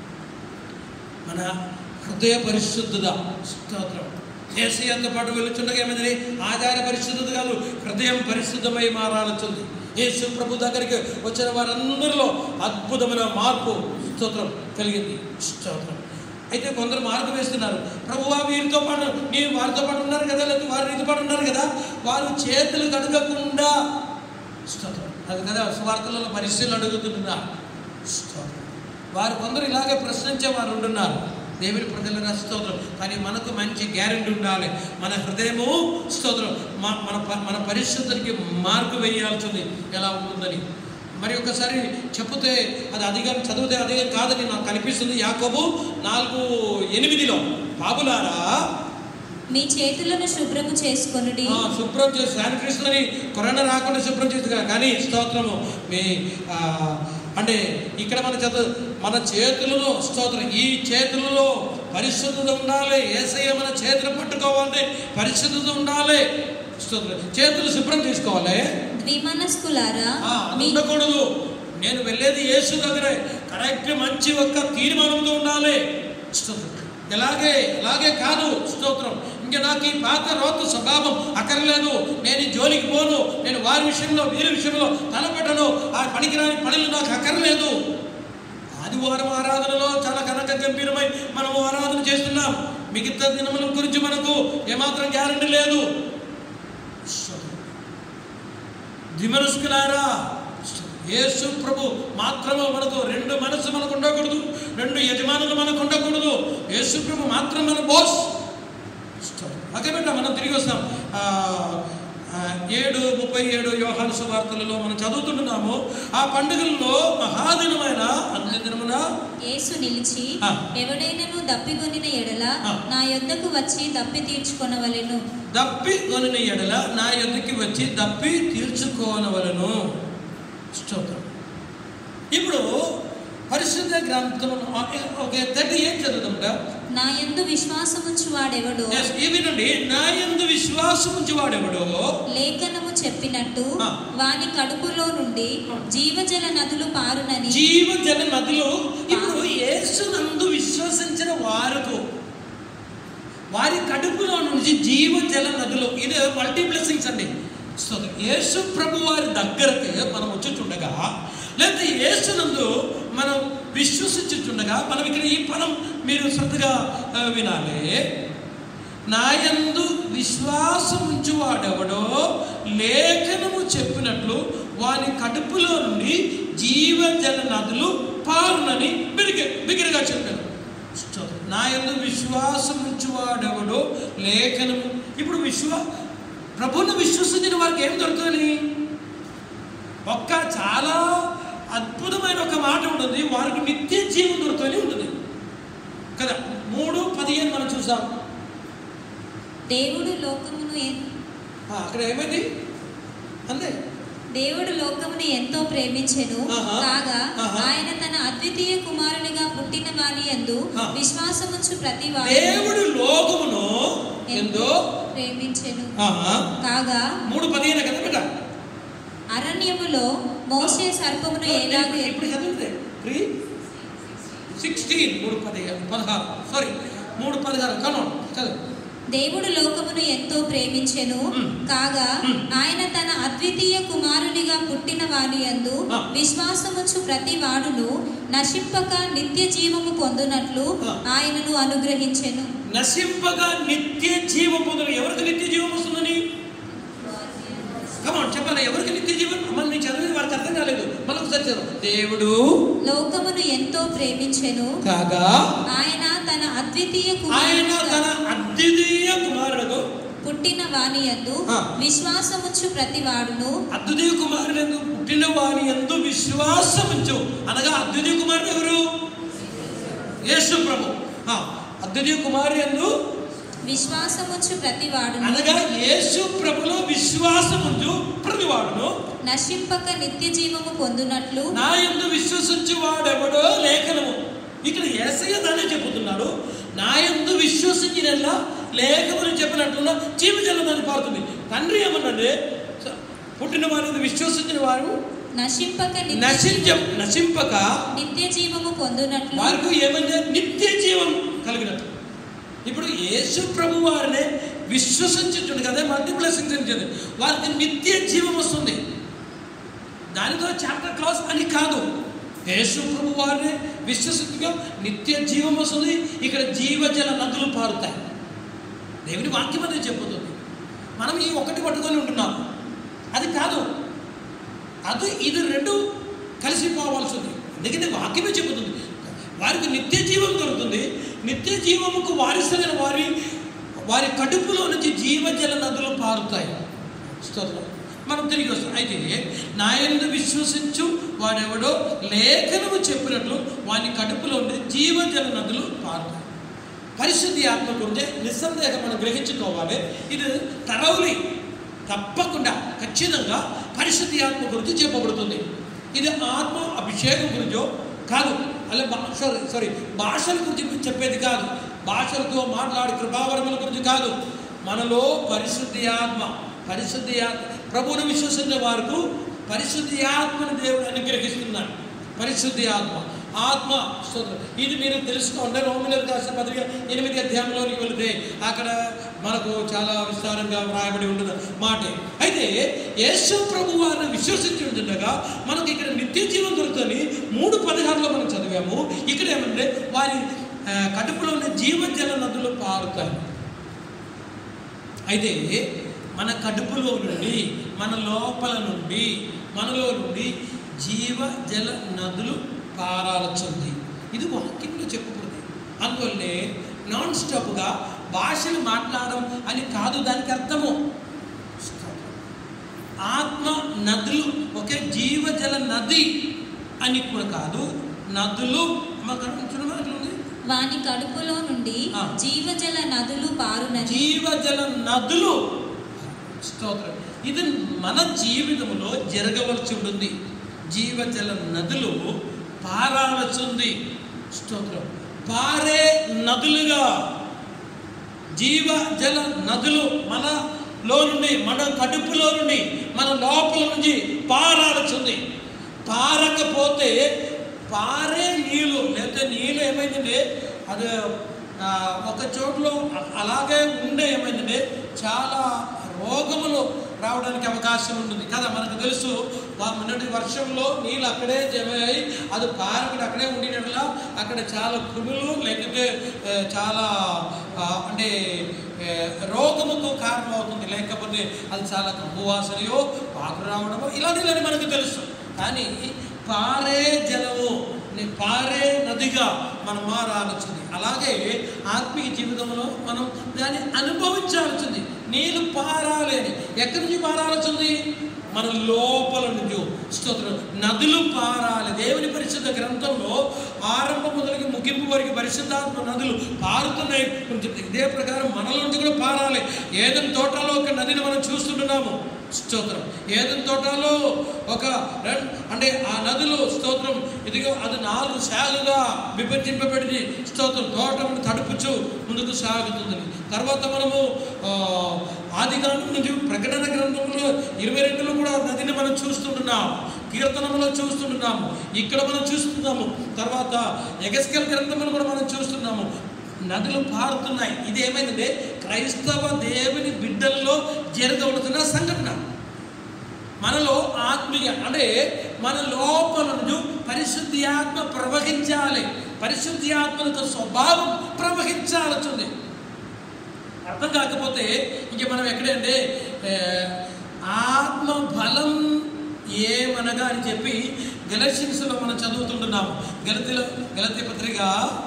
మన హృదయ పరిశుద్ధత స్తోత్రం ఏసయ్యతో పాటు వెళుచుండగా ఏమైంది ఆచార పరిశుద్ధత కాదు హృదయం పరిశుద్ధమై మారాల్సింది యేసు ప్రభు దగ్గరికి వచ్చిన వారందరిలో అద్భుతమైన మార్పు స్తోత్రం కలిగింది స్తోత్రం అయితే కొందరు మార్పు వేస్తున్నారు ప్రభువా వీరితో పాటు నేను వారితో పాటు ఉన్నారు కదా లేకపోతే వారు నీతో పాటు ఉన్నారు కదా వారు చేతులు కడగకుండా స్తోత్రం అది కదా స్వార్థలలో పరిస్థితులు అడుగుతున్నా స్తోత్రం వారు కొందరు ఇలాగే ప్రశ్నించే వారు ఉంటున్నారు దేవుని ప్రజల స్తోత్రం కానీ మనకు మంచి గ్యారెంటీ ఉండాలి మన హృదయము స్తోత్రం మ- మన ప- మన పరిశుద్ధికి మార్పు వేయాల్సింది ఎలా ఉంటుందని మరి ఒకసారి చెప్తే అది అధికం చదివితే అధికం కాదని నాకు కనిపిస్తుంది యాకోబు నాలుగు ఎనిమిదిలో బాబులారా మీ చేతులను శుభ్రము చేసుకొనుడి ఆ, శుభ్రం చేసి శానిటైజర్ని కరోనా రాకుండా శుభ్రం చేసి కానీ స్తోత్రము మీ ఆ, అంటే ఇక్కడ మన చేత మన చేతులలో స్తోత్రం ఈ చేతులలో పరిశుద్ధత ఉండాలి ఏసయ్య మన చేతులు పట్టుకోవాలి పరిశుద్ధత ఉండాలి స్తోత్రం చేతులు శుభ్రం చేసుకోవాలి ద్విమనస్కులారా ఆ, అది మీ ఉండకూడదు నేను వెళ్ళేది యేసు దగ్గరే కరెక్ట్ మంచి ఒక్క తీర్మానంతో ఉండాలి స్తోత్రం ఎలాగే ఎలాగే కాదు స్తోత్రం ఇంకా నాకు ఈ పాత రోత స్వభావం అక్కర్లేదు నేను ఈ జోలికి పోను నేను వారి విషయంలో వీరి విషయంలో తలపెట్టను ఆ పనికిరాని పనులు నాకు అక్కర్లేదు ఆదివారం ఆరాధనలో చాలా కనక గంభీరమై మనము ఆరాధన చేస్తున్నాం మిగతా దినముల గురించి మనకు ఏమాత్రం గ్యారంటీ లేదు స్తోత్రం ద్విమనస్కులారా యేసు ప్రభు మాత్రమే మనకు రెండు మనసు మనకు ఉండకూడదు రెండు యజమానులు మనకు ఉండకూడదు యేసు ప్రభు మాత్రం మన బాస్ ఓకే బిడ్డ మనం తిరిగి వస్తాం ఆ, ఆ, ఏడు ముప్పై ఏడు యోహాను సువార్తలలో మనం చదువుతుంటున్నాము ఆ పండుగల్లో మహాదినమైన అంత్య దినమున యేసు నిలిచి ఆ. ఎవడైనను దప్పిగొనిన ఎడల ఆ. నా యొద్దకు వచ్చి దప్పి తీర్చుకొనవలెను దప్పి కొనిన ఎడల నా ఎదుకి వచ్చి దప్పి తీర్చుకోనవలను స్తోత్రం ఇప్పుడు పరిశుద్ధ గ్రంథము ఓకే థర్టీ ఏం చదువుతాం నా యందు విశ్వాసముంచు వాడెవడో ఏమిటండి నా ఎందు విశ్వాసం ఉంచి వాడెవడో లేఖనము చెప్పినట్టు ఆ. వాని కడుపులో నుండి జీవజల నదులు పారునని జీవజల నదులు ఇప్పుడు యేసునందు విశ్వసించిన వారికి వారి కడుపులో నుంచి జీవజల నదులు ఇది మల్టీ బ్లెస్సింగ్స్ అండి సో యేసు ప్రభు వారి దగ్గరకి మనం వచ్చుచుండగా లేకపోతే యేసునందు మనం విశ్వసించుచుండగా మనం ఇక్కడ ఈ పదం మీరు శ్రద్ధగా ఆ, వినాలి నాయందు విశ్వాసం ఉంచువాడెవడో లేఖనము చెప్పినట్లు వాని కడుపులో నుండి జీవజల నదులు పారునని బిరిగ బిగిరిగా చెప్పారు స్తోత్రం. నా యందు విశ్వాసం ఉంచువాడెవడో లేఖనము ఇప్పుడు విశ్వా ప్రభువును విశ్వసించిన వారికి ఏం దొరుకుతుంది ఒక్క చాలా అద్భుతమైన ఒక మాట ఉంటుంది వారికి నిత్య జీవం దొరుకుతూనే ఉంటుంది కదా మూడు పదిహేను మనం చూసాం దేవుడు లోకమును ఎన్- ఆ, అక్కడ ఏమైంది అంతే దేవుడు లోకమును ఎంతో ప్రేమించెను ఆహా. కాగా ఆహా. ఆయన తన అద్వితీయ కుమారునిగా పుట్టిన వాని యందు ఆ. విశ్వాసముంచు ప్రతి వాడు దేవుడు లోకమును ఎందో ప్రేమించెను ఆహా, కాగా మూడు పదిహేను కదా బిడ్డ అరణ్యములో మోసే సర్పమును ఎలాగూ ఇప్పుడు చదివితే త్రీ సిక్స్టీన్ మూడు పదిహేను పదహారు సారీ మూడు పదహారు కను చదువు దేవుడు లోకమును ఎంతో ప్రేమించెను మ్. కాగా మ్. ఆయన తన అద్వితీయ కుమారునిగా పుట్టిన వాని యందు ఆ. విశ్వాసముచ్చు ప్రతి వాడును నశింపక నిత్య జీవము పొందునట్లు ఆ. ఆయనను అనుగ్రహించెను నశింపగా నిత్య జీవం పొందిన ఎవరికి నిత్య జీవం వస్తుందని కమాన్ చెప్పాలి ఎవరికి నిత్య జీవం అమ్మ నేను చదివి వారికి అర్థం కాలేదు మళ్ళీ ఒకసారి చదువు దేవుడు లోకమును ఎంతో ప్రేమించెను కాగా ఆయన తన అద్వితీయ ఆయన తన కుమారునిగా అద్వితీయ కుమారుడు పుట్టిన వాని యందు ఆ. విశ్వాసముచ్చు ప్రతి వాడును అద్వితీయ కుమారుడు ఎందు పుట్టిన వాని ఎందు విశ్వాసముంచు అనగా అద్వితీయ కుమారుడు ఎవరు యేసు ప్రభు ఆ, అద్వితీయ కుమారుడు ఎందు విశ్వాసముచ్చు ప్రతి వాడును అనగా యేసు ప్రభులో విశ్వాసముంచు ప్రతివాడును నశింపక నిత్య జీవము పొందునట్లు నా ఎందు విశ్వసించు వాడెవడో లేఖనము ఇక్కడ ఏసయ్య దానే చెబుతున్నాడు నా ఎందు విశ్వసించిన లేఖములు చెప్పినట్లున్న జీవజలమని పారుతుంది తండ్రి ఏమన్నాడు పుట్టిన వారి విశ్వసించిన వారు నశింపక నిత్య నశించ జీవము- నశింపక నిత్య జీవము పొందునట్లు వారికి ఏమైంది నిత్య జీవం కలిగినట్టు ఇప్పుడు యేసు ప్రభు వారిని విశ్వసించుండు కదా మల్టీ బ్లెస్సింగ్స్ ఇచ్చింది వారికి నిత్య జీవం వస్తుంది దానితో చాప్టర్ క్లాస్ అని కాదు యేసు ప్రభు వారిని విశ్వసించగా నిత్య జీవం వస్తుంది ఇక్కడ జీవజల నదులు పారుతాయి దేవుని వాక్యం అనేది చెప్పుతుంది మనం ఈ ఒకటి పట్టుకొని ఉంటున్నాం అది కాదు అది ఇది రెండు కలిసిపోవాల్సి ఉంది ఎందుకంటే వాక్యమే చెబుతుంది వారికి నిత్య జీవం దొరుకుతుంది నిత్య జీవముకు వారిసైన వారి వారి కడుపులో నుంచి జీవజల నదులు పారుతాయి స్తోత్రం మనం తిరిగి వస్తాం అయితే నా యందు విశ్వసించు వాడెవడో లేఖనము చెప్పినట్లు వాని కడుపులో ఉండి జీవజల నదులు పారుతాయి పరిశుద్ధి ఆత్మ గురించి నిస్సందేహం మనం గ్రహించుకోవాలి ఇది తరవులి తప్పకుండా ఖచ్చితంగా పరిశుద్ధి ఆత్మ గురించి చెప్పబడుతుంది ఇది ఆత్మ అభిషేకం గురించో కాదు అలా సారీ సారీ భాషల గురించి చెప్పేది కాదు భాషలతో మాట్లాడి కృపావరముల గురించి కాదు మనలో పరిశుద్ధి ఆత్మ పరిశుద్ధి ఆత్మ ప్రభువును విశ్వసించే వారికి పరిశుద్ధి ఆత్మను దేవుడు అనుగ్రహిస్తున్నాడు పరిశుద్ధి ఆత్మ ఆత్మ స్తోత్రం ఇది మీరు తెలుసుకోండి రోమిలకు రాసిన పత్రిక ఎనిమిది అధ్యాయంలోనికి వెళితే అక్కడ మనకు చాలా విస్తారంగా వ్రాయబడి ఉంటుంది మాట అయితే యేసు ప్రభు వారిని విశ్వసించి ఉండగా మనకు ఇక్కడ నిత్య జీవం దొరుకుతుంది మూడు పదహారులో మనం చదివాము ఇక్కడ ఏమంటే వారి ఆ, కడుపులో ఉన్న జీవజల నదులు పారుతాయి అయితే మన కడుపులో నుండి మన లోపల నుండి మనలో నుండి జీవ జల నదులు పారాలుచుంది ఇది వాక్యంలో చెప్పబడింది అందువల్లే నాన్ స్టాప్గా భాషలు మాట్లాడడం అని కాదు దానికి అర్థము ఆత్మ నదులు ఒకే జీవజల నది అని కూడా కాదు నదులు మాకు చూడమా అట్లా ఉంది వాని కడుపులో నుండి ఆ. జీవజల నదులు పారునది జీవజల నదులు స్తోత్రం ఇది మన జీవితంలో జరగవలసి ఉంటుంది జీవజల నదులు పారాలచుంది స్తోత్రం పారే నదులుగా జీవ జల నదులు మనలో నుండి మన కడుపులో నుండి మన లోపల నుంచి పారాలుచుంది పారకపోతే పారే నీళ్ళు లేకపోతే నీళ్ళు ఏమైందంటే అది ఆ, ఒక చోట్లో అ- అలాగే ఉండే ఏమైందంటే చాలా రోగములు రావడానికి అవకాశం ఉంటుంది కదా మనకు తెలుసు ఆ మొన్నటి వర్షంలో నీళ్ళు అక్కడే జమ అయ్యి అది పారకుడు అక్కడే ఉండినట్ల అక్కడ చాలా క్రిములు లేకపోతే ఆ, చాలా ఆ, అంటే ఆ, రోగముకు కారణమవుతుంది లేకపోతే అది చాలా కంపు వాసనయో పాకు రావడమో ఇలాంటివన్నీ మనకు తెలుసు కానీ పారే జలము ని- పారే నదిగా మనం మారాల్సింది అలాగే ఆత్మీయ జీవితంలో మనం దాన్ని అనుభవించాల్సింది నీళ్ళు పారాలి అని ఎక్కడి నుంచి పారాల్సింది మన లోపల నుంచి స్తోత్రం నదులు పారాలి దేవుని పరిశుద్ధ గ్రంథంలో ఆరంభం మొదలకి ముగింపు వరకు పరిశుద్ధాత్మ నదులు పారుతున్నాయి అని చెప్తుంది. ఇదే ప్రకారం మనలో నుంచి కూడా పారాలి ఏదైనా తోటలో ఒక నదిని మనం చూస్తుంటున్నాము స్తోత్రం ఏదైనా తోటలో ఒక రెం- అంటే ఆ నదులు స్తోత్రం ఇదిగో అది నాలుగు శాలుగా విభజింపబడింది స్తోత్రం తోటను తడుపుచు ముందుకు సాగుతుందని తర్వాత మనము ఆ, ఆది కాండం నుంచి ప్రకటన గ్రంథంలో ఇరవై రెండులో కూడా నదిని మనం చూస్తుంటున్నాం కీర్తనములో చూస్తుంటున్నాము ఇక్కడ మనం చూస్తున్నాము తర్వాత ఎగస్కెల్ గ్రంథంలో కూడా మనం చూస్తున్నాము నదులు పారుతున్నాయి ఇది ఏమైందంటే క్రైస్తవ దేవుని బిడ్డల్లో జరగవలసిన సంఘటన మనలో ఆత్మీయ అంటే మన లోపల నుంచి పరిశుద్ధి ఆత్మ ప్రవహించాలి పరిశుద్ధి ఆత్మలతో స్వభావం ప్రవహించాల్సింది అర్థం కాకపోతే ఇంక మనం ఎక్కడంటే ఏ, ఆత్మ బలం ఏమనగా అని చెప్పి గెలక్షన్స్లో మనం చదువుతుంటున్నాము గలతిలో గలతి పత్రిక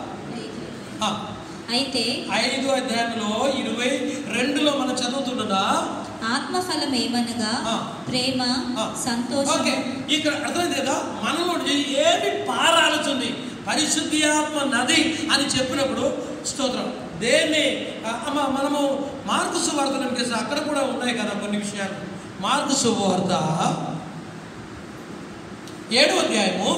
ఆ, అయితే ఐదు అధ్యాయంలో ఇరవై రెండులో మనం చదువుతుంటున్నా ఆత్మఫలం ఏమనగా ఆ. ప్రేమ ఆ. సంతోషం ఓకే ఇక్కడ అర్థమైంది కదా మనలో నుంచి ఏమి పారాలుతుంది పరిశుద్ధి ఆత్మ నది అని చెప్పినప్పుడు స్తోత్రం దేన్ని ఆ, అమ్మ మనము మార్కు సువార్త నమ్మకేసి అక్కడ కూడా ఉన్నాయి కదా కొన్ని విషయాలు మార్కు సువార్త ఏడో అధ్యాయము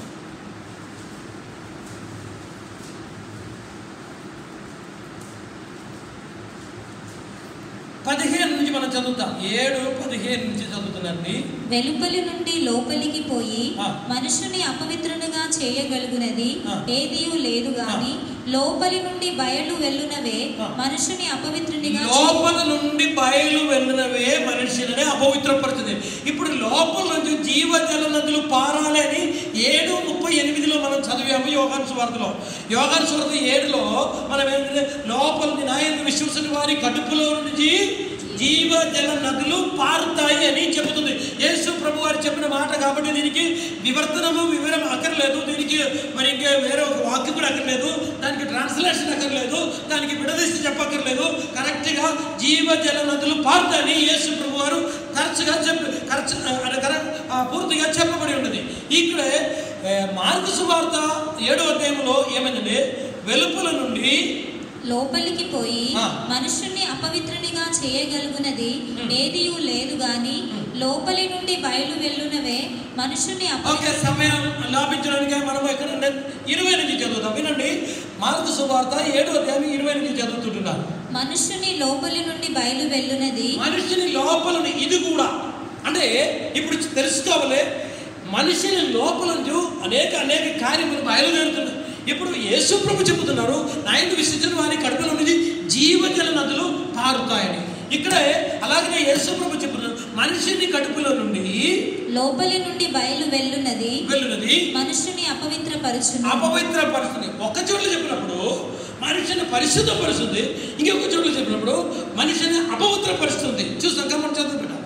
పదిహేను నుంచి మనం చదువుతాం ఏడు పదిహేను నుంచి చదువుతున్నాండి వెలుపలి నుండి లోపలికి పోయి ఆ. మనుషుని అపవిత్రునిగా చేయగలుగునది ఆ. ఏదియూ లేదు గాని లోపలి నుండి బయలు వెళ్ళునవే ఆ. మనుషుని అపవిత్రునిగా చేయ- లోపల నుండి బయలు వెళ్ళినవే మనుషులని అపవిత్రపడుతుంది ఇప్పుడు లోపల నుంచి జీవజల నదులు పారాలి అని ఏడు ముప్పై ఎనిమిదిలో మనం చదివాము యోగాన్ స్వార్థలో యోగాన్ స్వార్థ ఏడులో మనం ఏంటంటే లోపల నాయన విశ్వసిన వారి కడుపులో నుంచి జీవజల నదులు పారుతాయి అని చెబుతుంది యేసు ప్రభు వారు చెప్పిన మాట కాబట్టి దీనికి వివర్తనము వివరం అక్కర్లేదు దీనికి మరి ఇంకా వేరే ఒక వాక్యం కూడా అక్కర్లేదు దానికి ట్రాన్స్లేషన్ అక్కర్లేదు దానికి విడదీసి చెప్పక్కర్లేదు కరెక్ట్గా జీవజల నదులు పారుతాయని యేసు ప్రభు వారు తరచుగా చెప్పి ఖర్చు అంటే కరెక్ట్ ఆ, పూర్తిగా చెప్పబడి ఉన్నది ఇక్కడే ఏ, మార్కు సువార్త ఏడో అధ్యాయంలో ఏమైందంటే వెలుపల నుండి లోపలికి పోయి ఆ. మనుషుణ్ణి అపవిత్రునిగా చేయగలుగునది ఉమ్. ఏదియూ లేదు గాని ఉమ్. లోపలి నుండి బయలు వెళ్ళునవే మనుషుణ్ణి అప ఓకే సమయం లాభించడానికి మనం ఎక్కడ ఇరవై నుంచి చదువుతాం వినండి మార్కు సువార్త ఏడో అధ్యాయం ఇరవై నుంచి చదువుతుంటున్నారు మనుషుని లోపలి నుండి బయలు వెళ్ళునది మనిషిని లోపల ఇది కూడా అంటే ఇప్పుడు తెలుసుకోవాలి మనిషిని లోపల నుంచి అనేక అనేక కార్యములు బయలుదేరుతున్నాయి ఇప్పుడు యేసు ప్రభు చెబుతున్నారు నాయన విసర్జన వారి కడుపులో నుంచి జీవజల నదులు పారుతాయని ఇక్కడే అలాగనే యేసు ప్రభు చెబుతున్నారు మనిషిని కడుపులో నుండి లోపలి నుండి బయలు వెళ్ళునది వెళ్ళినది మనుషుని అపవిత్రపరచును అపవిత్రపరుస్తుంది ఒక చోట్ల చెప్పినప్పుడు మనిషిని పరిశుద్ధపరుస్తుంది ఇంకొక చోట్ల చెప్పినప్పుడు మనిషిని అపవిత్రపరుస్తుంది చూస్తాం మనం చదువు బిడ్డ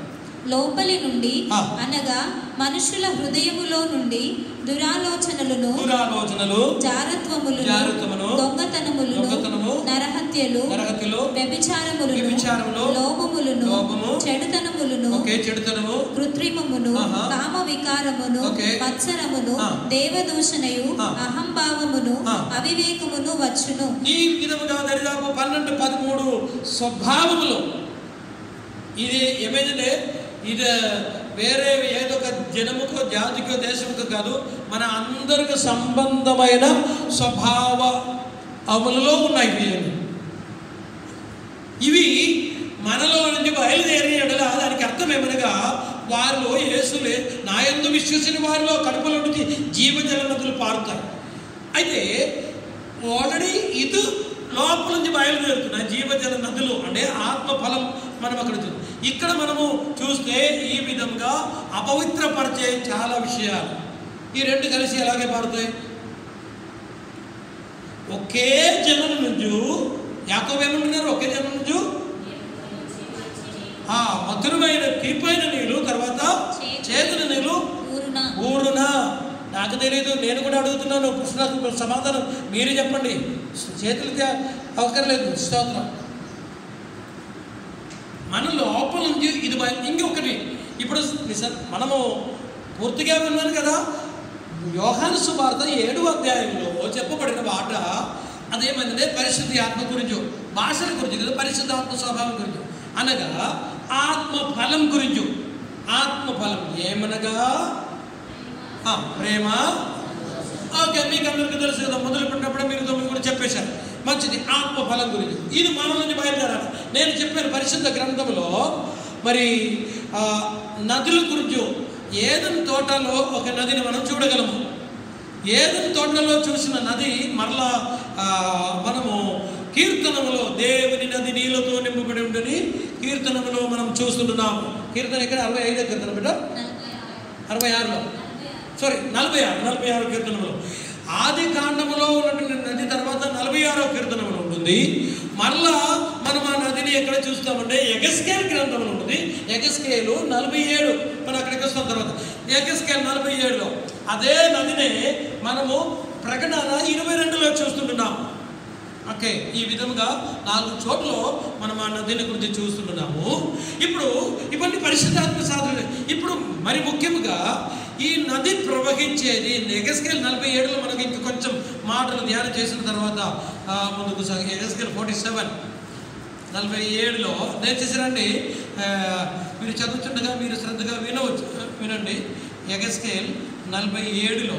లోపలి నుండి ఆ. అనగా మనుషుల హృదయములో నుండి దురాలోచనలను దురాలోచనలు జారత్వములను జారత్వమును, దొంగతనములను దొంగతనము, నరహత్యలు నరహత్యలు, వ్యభిచారములను వ్యభిచారములు, లోభములను లోభము, చెడుతనములను ఒకే చెడుతనము కృత్రిమమును ఆహా. కామ వికారమును ఓకే. మత్సరమును ఆ. దేవదూషణయు ఆ. అహంభావమును ఆ. అవివేకమును వచ్చును ఈ విధముగా దరిదాపు పన్నెండు పదమూడు స్వభావములు ఇది ఏమైందంటే ఇది వేరే ఏదో ఒక జనముకో జాతికో దేశముకో కాదు మన అందరికి సంబంధమైన స్వభావ అమలులో ఉన్నాయి ఇవి. ఇవి మనలో నుంచి బయలుదేరి ఎడల దానికి అర్థం ఏమనగా వారిలో యేసులే నా యందు విశ్వసిన వారిలో కడుపులో నుంచి జీవజల నదులు పారుతాయి అయితే ఆల్రెడీ ఇది లోపల నుంచి బయలుదేరుతున్నాయి జీవజల నదులు అంటే ఆత్మఫలం మనం అక్కడ చూ ఇక్కడ మనము చూస్తే ఈ విధంగా అపవిత్రపరిచే చాలా విషయాలు ఈ రెండు కలిసి ఎలాగే పారుతాయి ఒకే జనం నుంచి యాకోబు ఏమంటున్నారు ఒకే జనం నుంచి ఆ మధురమైన తీపైన నీళ్ళు తర్వాత చేతుల నీళ్ళు ఊరున ఊరునా నాకు తెలియదు నేను కూడా అడుగుతున్నాను ప్రశ్నకు సమాధానం మీరే చెప్పండి చేతులు తే- అవసరం లేదు స్తోత్రం మన లోపల నుంచి ఇది బయ- ఇంకొకటి ఇప్పుడు నిజ- మనము పూర్తిగా విన్నాను కదా యోహాను సువార్త ఏడు అధ్యాయంలో చెప్పబడిన మాట అదేమంటే పరిశుద్ధి ఆత్మ గురించి భాషల గురించి కదా పరిశుద్ధ ఆత్మ స్వభావం గురించి అనగా ఆత్మ ఫలం గురించి ఆత్మ ఫలం ఏమనగా ఆ, ప్రేమ ఓకే మీకు అందరికీ తెలుసు కదా మొదలు పెట్టినప్పుడు మీరు తొమ్మిది కూడా చెప్పేశారు మంచిది ఆత్మ ఫలం గురించి ఇది మన నుంచి బయలుదేరాలి నేను చెప్పాను పరిశుద్ధ గ్రంథంలో మరి ఆ, నదుల గురించి ఏదైనా తోటలో ఒక నదిని మనం చూడగలము ఏదైనా తోటలో చూసిన నది మరలా ఆ, మనము కీర్తనములో దేవుని నది నీళ్ళతో నింపబడి ఉండని కీర్తనములో మనం చూస్తున్నాము కీర్తన ఇక్కడ అరవై ఐదో కీర్తన బిడ్డ అరవై ఆరులో సారీ నలభై ఆరు నలభై ఆరు కీర్తనములు ఆది కాండములో ఉన్నటువంటి నది తర్వాత నలభై ఆరో కీర్తనములు ఉంటుంది మరలా మనం ఆ నదిని ఎక్కడ చూస్తామంటే ఎగస్కేల్ గ్రంథంలో ఉంటుంది ఎగస్కేలు నలభై ఏడు మనం అక్కడికి వస్తాం తర్వాత ఎగస్కేల్ నలభై ఏడులో అదే నదినే మనము ప్రకటన ఇరవై రెండులో చూస్తుంటున్నాం ఓకే ఈ విధముగా నాలుగు చోట్ల మనం ఆ నదిని గురించి చూస్తున్నాము ఇప్పుడు ఇవన్నీ పరిశుద్ధాత్మ సాధనలు ఇప్పుడు మరి ముఖ్యంగా ఈ నది ప్రవహించేది నెగస్కేల్ నలభై ఏడులో మనకి ఇంకా కొంచెం మాటలు ధ్యానం చేసిన తర్వాత ఆ, ముందుకు సాగి ఎగస్కేల్ ఫార్టీ సెవెన్ నలభై ఏడులో దయచేసిరండి ఆ, మీరు చదువుతుండగా మీరు శ్రద్ధగా వినవచ్చు వినండి ఎగస్కేల్ నలభై ఏడులో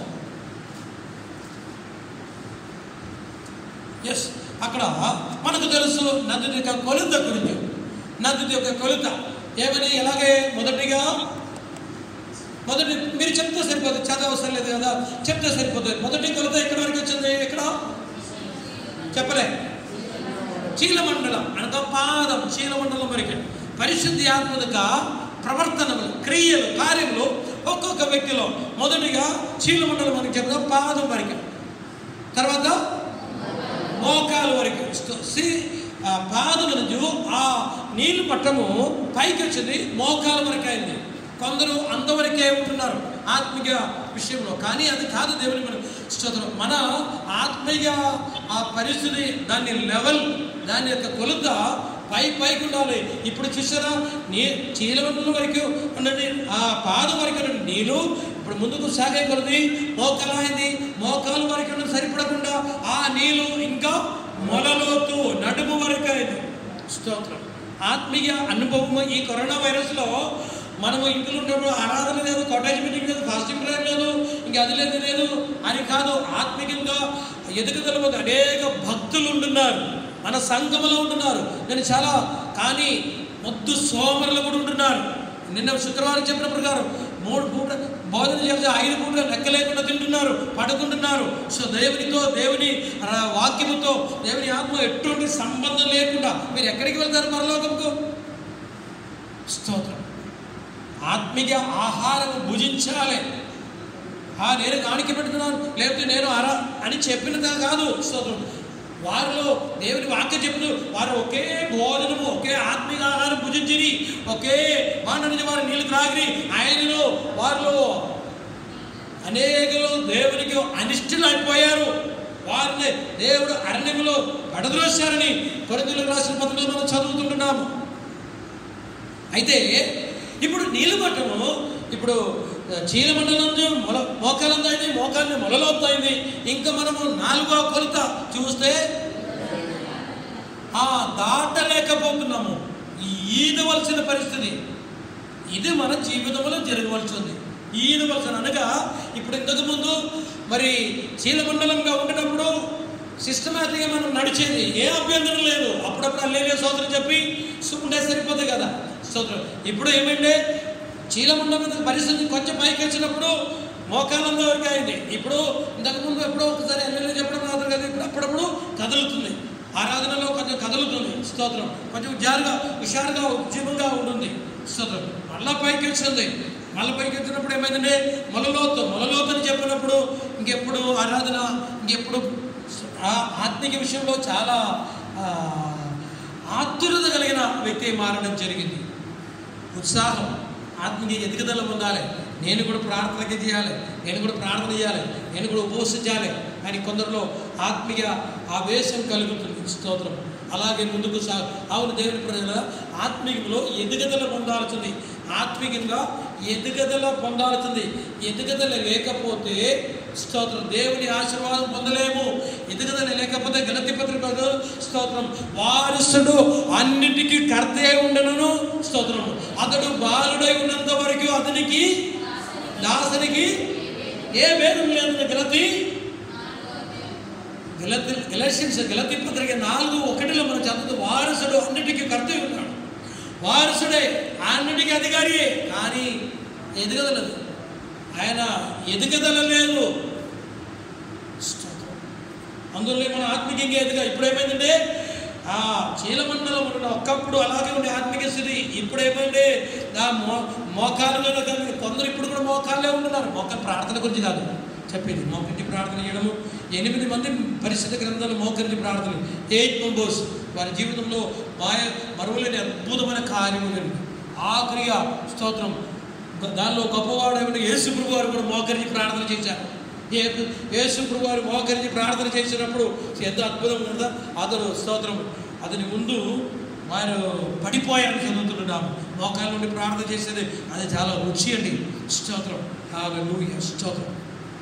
ఎస్ అక్కడ మనకు తెలుసు నది యొక్క కొలుత గురించి నది యొక్క కొలుత ఏమని ఎలాగే మొదటిగా మొదటి మీరు చెప్తే సరిపోతుంది చదవ అవసరం లేదు కదా చెప్తే సరిపోతుంది మొదటి కొలత ఎక్కడి వరకు వచ్చింది ఎక్కడ చెప్పలే చీలమండలం అనగా పాదం చీలమండలం వరకు పరిశుద్ధి ఆత్మక ప్రవర్తనలు క్రియలు కార్యములు ఒక్కొక్క వ్యక్తిలో మొదటిగా చీలమండలం అని చెప్తాం పాదం వరకు తర్వాత మోకాలు వరకు స్తో- సి- ఆ పాదముల నుంచి ఆ నీళ్లు పట్టము పైకి వచ్చింది మోకాలు వరకు అయింది కొందరు అంతవరకే ఉంటున్నారు ఆత్మీయ విషయంలో కానీ అది కాదు దేవుని మనం స్తోత్రం మన ఆత్మీయ ఆ పరిస్థితి దాని లెవెల్ దాని యొక్క కొలుత పై పైకి ఉండాలి ఇప్పుడు చూసారా నీ చీలవంతుల వరకు ఉండండి ఆ పాదం వరకు ఉండండి నీళ్ళు ఇప్పుడు ముందుకు సాగే కొలది మోకాలు అయింది మోకాలు వరకు ఉన్నది సరిపడకుండా ఆ నీళ్ళు ఇంకా మొలలోతు నడుము వరకు అయింది స్తోత్రం ఆత్మీయ అనుభవం ఈ కరోనా వైరస్లో మనము ఇంట్లో ఉన్నప్పుడు ఆరాధన లేదు కాటేజ్ మీటింగ్ లేదు ఫాస్టింగ్ ప్రేయర్ లేదు ఇంకా అది లేదు ఇది లేదు అని కాదు ఆత్మీయంగా ఎదుగుదల మీద అనేక భక్తులు ఉంటున్నారు మన సంఘములో ఉంటున్నారు నేను చాలా కానీ మొద్దు సోమరులు కూడా ఉంటున్నారు నిన్న శుక్రవారం చెప్పిన ప్రకారం మూడు పూట బోధన చేసి ఐదు పూట లెక్క లేకుండా తింటున్నారు పడుకుంటున్నారు సో దేవునితో దేవుని ఆ, వాక్యముతో దేవుని ఆత్మ ఎటువంటి సంబంధం లేకుండా మీరు ఎక్కడికి వెళ్తారు పరలోకంకు స్తోత్రం ఆత్మీయ ఆహారం భుజించాలి ఆ నేను కాணிక పెడుతున్నాను లేకపోతే నేను అరా అని చెప్పినదా కాదు స్తోత్రం వారిలో దేవుని వాక్యం చెప్తూ వారు ఒకే భోజనము ఒకే ఆత్మీయ ఆహారం భుజించి పరీక్షించిరి ఒకే మాట నుంచి వారు నీళ్లు త్రాగిరి ఆయనలో వారిలో అనేకులు దేవునికి అనిష్టులు అయిపోయారు వారిని దేవుడు అరణ్యంలో పడద్రోశారని కొరిందులకు రాసిన పత్రికలో మనం చదువుతుంటున్నాము అయితే ఇప్పుడు నీళ్ళు మట్టము ఇప్పుడు చీలమండలం మొల మోకాలందైంది మోకాల్ని మొలలోపుతైంది ఇంకా మనము నాలుగో కొలత చూస్తే ఆ దాటలేకపోతున్నాము ఈదవలసిన పరిస్థితి ఇది మన జీవితంలో జరగవలసి ఉంది ఈదవలసిన అనగా ఇప్పుడు ఇంతకు ముందు మరి చీలమండలంగా ఉండినప్పుడు సిస్టమేటిక్గా మనం నడిచేది ఏ అభ్యంతరం లేదు అప్పుడప్పుడు అల్లేలే సోదరు చెప్పి ఉంటే సరిపోతుంది కదా సోదరు ఇప్పుడు ఏమంటే చీలమండలం పరిస్థితి కొంచెం పైకి వచ్చినప్పుడు మోకాలంలో వరకు అయింది ఇప్పుడు ఇంతకుముందు ఎప్పుడో ఒకసారి ఎమ్మెల్యే చెప్పడం మాత్రం కదా ఇప్పుడు అప్పుడప్పుడు కదులుతుంది ఆరాధనలో కొంచెం కదులుతుంది స్తోత్రం కొంచెం జారుగా హుషారుగా ఉద్యమంగా ఉంటుంది స్తోత్రం మళ్ళా పైకి వచ్చింది మళ్ళీ పైకి వచ్చినప్పుడు ఏమైందంటే మొలలోతు మొలలోతు అని చెప్పినప్పుడు ఇంకెప్పుడు ఆరాధన ఇంకెప్పుడు ఆ ఆత్మిక విషయంలో చాలా ఆ, ఆతురత కలిగిన వ్యక్తి మారడం జరిగింది ఉత్సాహం ఆత్మీయ ఎదుగుదల పొందాలి నేను కూడా ప్రార్థనకి చేయాలి నేను కూడా ప్రార్థన చేయాలి నేను కూడా ఉపవసించాలి అని కొందరిలో ఆత్మీయ ఆవేశం కలుగుతుంది స్తోత్రం అలాగే ముందుకు సా అవును దేవుని ప్రజల ఆత్మీయంలో ఎదుగుదల పొందాల్సింది ఆత్మీయంగా ఎదుగుదల పొందాల్సింది ఎదుగుదల లేకపోతే స్తోత్రం దేవుని ఆశీర్వాదం పొందలేము ఎదుగుదల లేకపోతే గలతి పత్రిక స్తోత్రం వారసుడు అన్నిటికీ కర్తే ఉండను స్తోత్రం అతడు బాలుడై ఉన్నంత వరకు అతనికి దాసనికి ఏ భేదం లేదు గలతి గలతి ఎలక్షన్స్ గలతి పత్రిక నాలుగు ఒకటిలో మనం చదువుతూ వారసుడు అన్నిటికీ కర్తే ఉన్నాడు వారసుడే అన్నిటికీ అధికారియే కానీ ఎదుగదలదు ఆయన ఎదుగుదల లేదు స్తోత్రం. అందులో మన ఆత్మికంగా ఎదుగా ఇప్పుడు ఏమైందంటే ఆ చీలమండలం ఉన్న ఒక్కప్పుడు అలాగే ఉండే ఆత్మిక స్థితి ఇప్పుడు ఏమైంది ఆ మో మోకాళ్ళలో కానీ కొందరు ఇప్పుడు కూడా మోకాళ్ళే ఉంటున్నారు మోక ప్రార్థన గురించి కాదు చెప్పేది మోకరించి ప్రార్థన చేయడము ఎనిమిది మంది పరిశుద్ధ గ్రంథాలు మోకరించి ప్రార్థన ఎయిట్ మెంబర్స్ వారి జీవితంలో మాయ మరువలేని అద్భుతమైన కార్యములు ఆ క్రియ స్తోత్రం దానిలో గొప్పవాడు ఏమంటే యేసు ప్రభు వారు కూడా మోకరించి ప్రార్థన చేశారు ఏ యేసు ప్రభు వారు మోకరించి ప్రార్థన చేసినప్పుడు ఎంత అద్భుతం కదా అతను స్తోత్రం అతని ముందు వారు పడిపోయారని చదువుతుంటున్నాము మోకాల నుండి ప్రార్థన చేసేది అది చాలా రుచి అండి స్తోత్రం హల్లెలూయా స్తోత్రం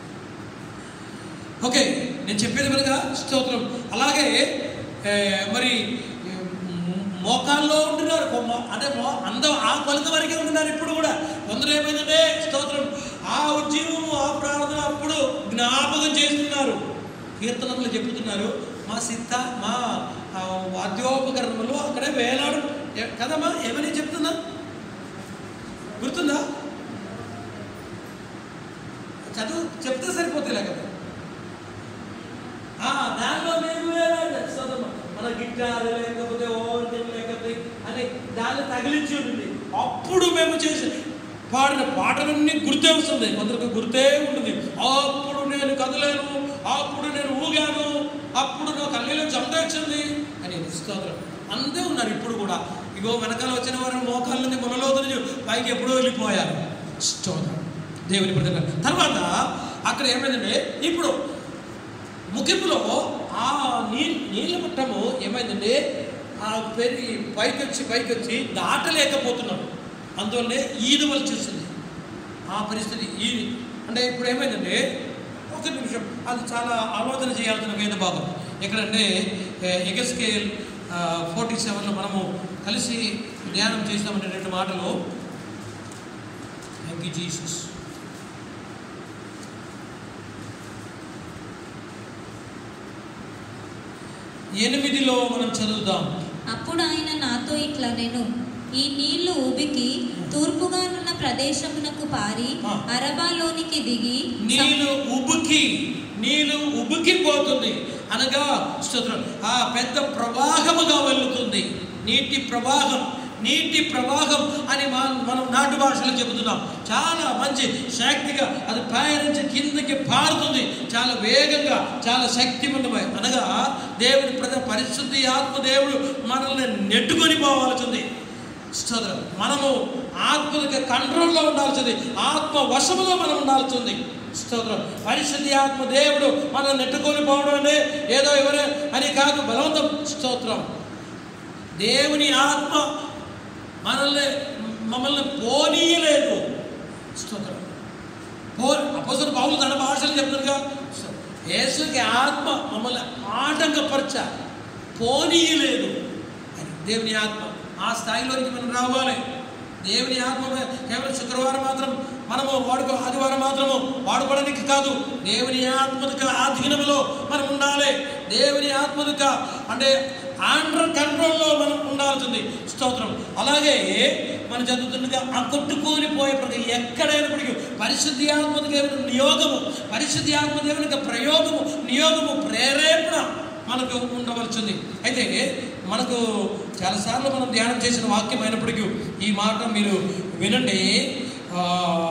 ఓకే నేను చెప్పేది కనుక స్తోత్రం అలాగే ఏ, మరి ఏ, మ్, మోకాల్లో ఉంటున్నారు కొ- మో- అంటే మో అంద ఆ కొలత వరకే ఉంటున్నారు ఇప్పుడు కూడా కొందరు ఏమైందంటే స్తోత్రం ఆ ఉద్యమము ఆ ప్రార్థన అప్పుడు జ్ఞాపకం చేస్తున్నారు కీర్తనలు చెబుతున్నారు మా సిద్ధ మా ఆ, వాద్యోపకరణములు అక్కడే వేలాడు ఏ- కదమ్మా ఏమని చెప్తున్నా గుర్తుందా చదువు చెప్తే సరిపోతే లేకపోతే ఆ, దానిలో మేము వేరే చదువు మన గిటార్ లేకపోతే ఓవర్టేక్ లేకపోతే అని దాన్ని తగిలించి ఉంటుంది అప్పుడు మేము చేసే పాడిన పాటలన్నీ గుర్తే వస్తుంది కొందరికి గుర్తే ఉంటుంది అప్పుడు నేను కదలేను అప్పుడు నేను ఊగాను అప్పుడు నా కళ్ళలో చంపేసింది అని స్తోత్రం అంతే ఉన్నారు ఇప్పుడు కూడా ఇగో వెనకాల వచ్చిన వారు మోకాళ్ళ నుంచి మొనలో నుంచి పైకి ఎప్పుడో వెళ్ళిపోయారు స్తోత్రం దేవుని ప్రజల తర్వాత అక్కడ ఏమైందంటే ఇప్పుడు ముగింపులో ఆ నీ నీళ్ళ మట్టము ఏమైందంటే ఆ పెరిగి పైకి వచ్చి పైకి వచ్చి దాటలేకపోతున్నాడు అందువల్లనే ఈదవలసి వచ్చింది ఆ పరిస్థితి ఈ అంటే ఇప్పుడు ఏమైందంటే ఒక నిమిషం అది చాలా ఆలోచన చేయాల్సిన వేద భాగం ఎక్కడంటే ఎగస్కేల్ ఫోర్టీ సెవెన్లో మనము కలిసి ధ్యానం చేసినామనే రెండు మాటలు థ్యాంక్ యూ జీసస్ ఎనిమిదిలో మనం చదువుదాం అప్పుడు ఆయన నాతో ఇట్లా నేను ఈ నీళ్లు ఉబికి తూర్పుగానున్న ప్రదేశమునకు పారి ఆ. అరబాలోనికి దిగి నీళ్ళు ఉబుకి నీళ్ళు ఉబుకిపోతుంది అనగా స్తోత్రం ఆ పెద్ద ప్రవాహముగా వెళుతుంది నీటి ప్రవాహం నీటి ప్రవాహం అని మా- మనం నాటు భాషలో చెబుతున్నాం చాలా మంచి శక్తిగా అది పయనించి కిందకి పారుతుంది చాలా వేగంగా చాలా శక్తివంతమై అనగా దేవుని ప్రజ పరిశుద్ధి ఆత్మ దేవుడు మనల్ని నెట్టుకొని పోవాల్సింది స్తోత్రం మనము ఆత్మకి కంట్రోల్లో ఉండాల్సింది ఆత్మ వశములో మనం ఉండాల్సింది స్తోత్రం పరిశుద్ధి ఆత్మ దేవుడు మనం నెట్టుకొని పోవడం అంటే ఏదో ఎవరే అని కాదు బలవంతం స్తోత్రం దేవుని ఆత్మ మనల్ని మమ్మల్ని పోనీయలేదు స్తోత్రం పో అపోసరు పౌలు తన భాషలు చెప్తున్నారుగా యేసుకి ఆత్మ మమ్మల్ని ఆటంకపరచ పోనీయలేదు అని దేవుని ఆత్మ ఆ స్థాయిలోనికి మనం రావాలి దేవుని ఆత్మ కేవలం శుక్రవారం మాత్రం మనము వాడుకో ఆదివారం మాత్రము వాడుకోవడానికి కాదు దేవుని ఆత్మక ఆధీనంలో మనం ఉండాలి దేవుని ఆత్మక అంటే అండర్ కంట్రోల్లో మనం ఉండాల్సింది స్తోత్రం అలాగే మనం చదువుతుండగా ఆ కొట్టుకొని పోయే ప్రతి ఎక్కడైనప్పటికీ పరిశుద్ధి ఆత్మ దేవుని నియోగము పరిశుద్ధి ఆత్మ దేవుని యొక్క ప్రయోగము నియోగము ప్రేరేపణ మనకు ఉండవలసింది అయితే మనకు చాలాసార్లు మనం ధ్యానం చేసిన వాక్యం అయినప్పటికీ ఈ మాట మీరు వినండి ఆ,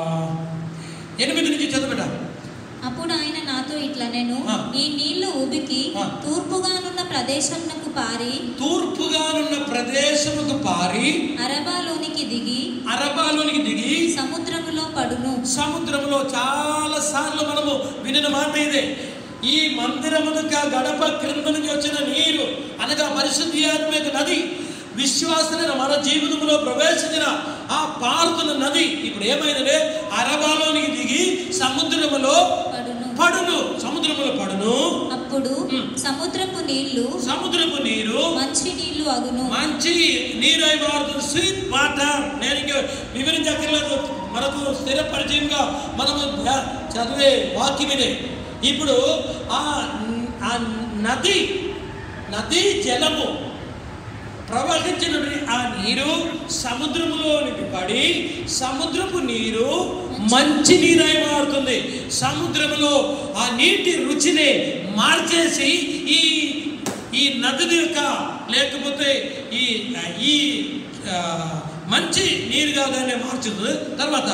ఎనిమిది నుంచి చదువుట అప్పుడు ఆయన నాతో ఇట్లా నేను ఆ. ఈ నీళ్లు ఉబికి ఆ. తూర్పుగానున్న ప్రదేశమునకు పారి తూర్పుగానున్న ప్రదేశముకు పారి అరబాలోనికి దిగి అరబాలోనికి దిగి సముద్రములో పడును సముద్రంలో చాలా సార్లు మనము వినిన మాట ఇదే ఈ మందిరమునక గడప క్రింద నుంచి వచ్చిన నీరు అనగా పరిశుద్ధి ఆత్మక నది విశ్వాసమైన మన జీవితంలో ప్రవేశించిన ఆ పారుతున్న నది ఇప్పుడు ఏమైందంటే అరబాలోనికి దిగి సముద్రములో పడును పడును సముద్రములో పడును అప్పుడు ఉమ్. సముద్రపు నీళ్లు సముద్రపు నీరు మంచి నీళ్లు అగును మంచి నీరు అయి మారుతుంది స్వీట్ వాటర్ నేను ఇంకా వివరించక్కర్లేదు మనకు స్థిర పరిచయంగా మనము ధ్యా- చదివే వాక్యం ఇదే ఇప్పుడు ఆ ఆ నది నది జలము ప్రవహించిన ఆ నీరు సముద్రములోనికి పడి సముద్రపు నీరు మంచి నీరై మారుతుంది సముద్రములో ఆ నీటి రుచిని మార్చేసి ఈ ఈ నది యొక్క లేకపోతే ఈ ఈ ఆ, మంచి నీరుగా దాన్ని మార్చుతుంది తర్వాత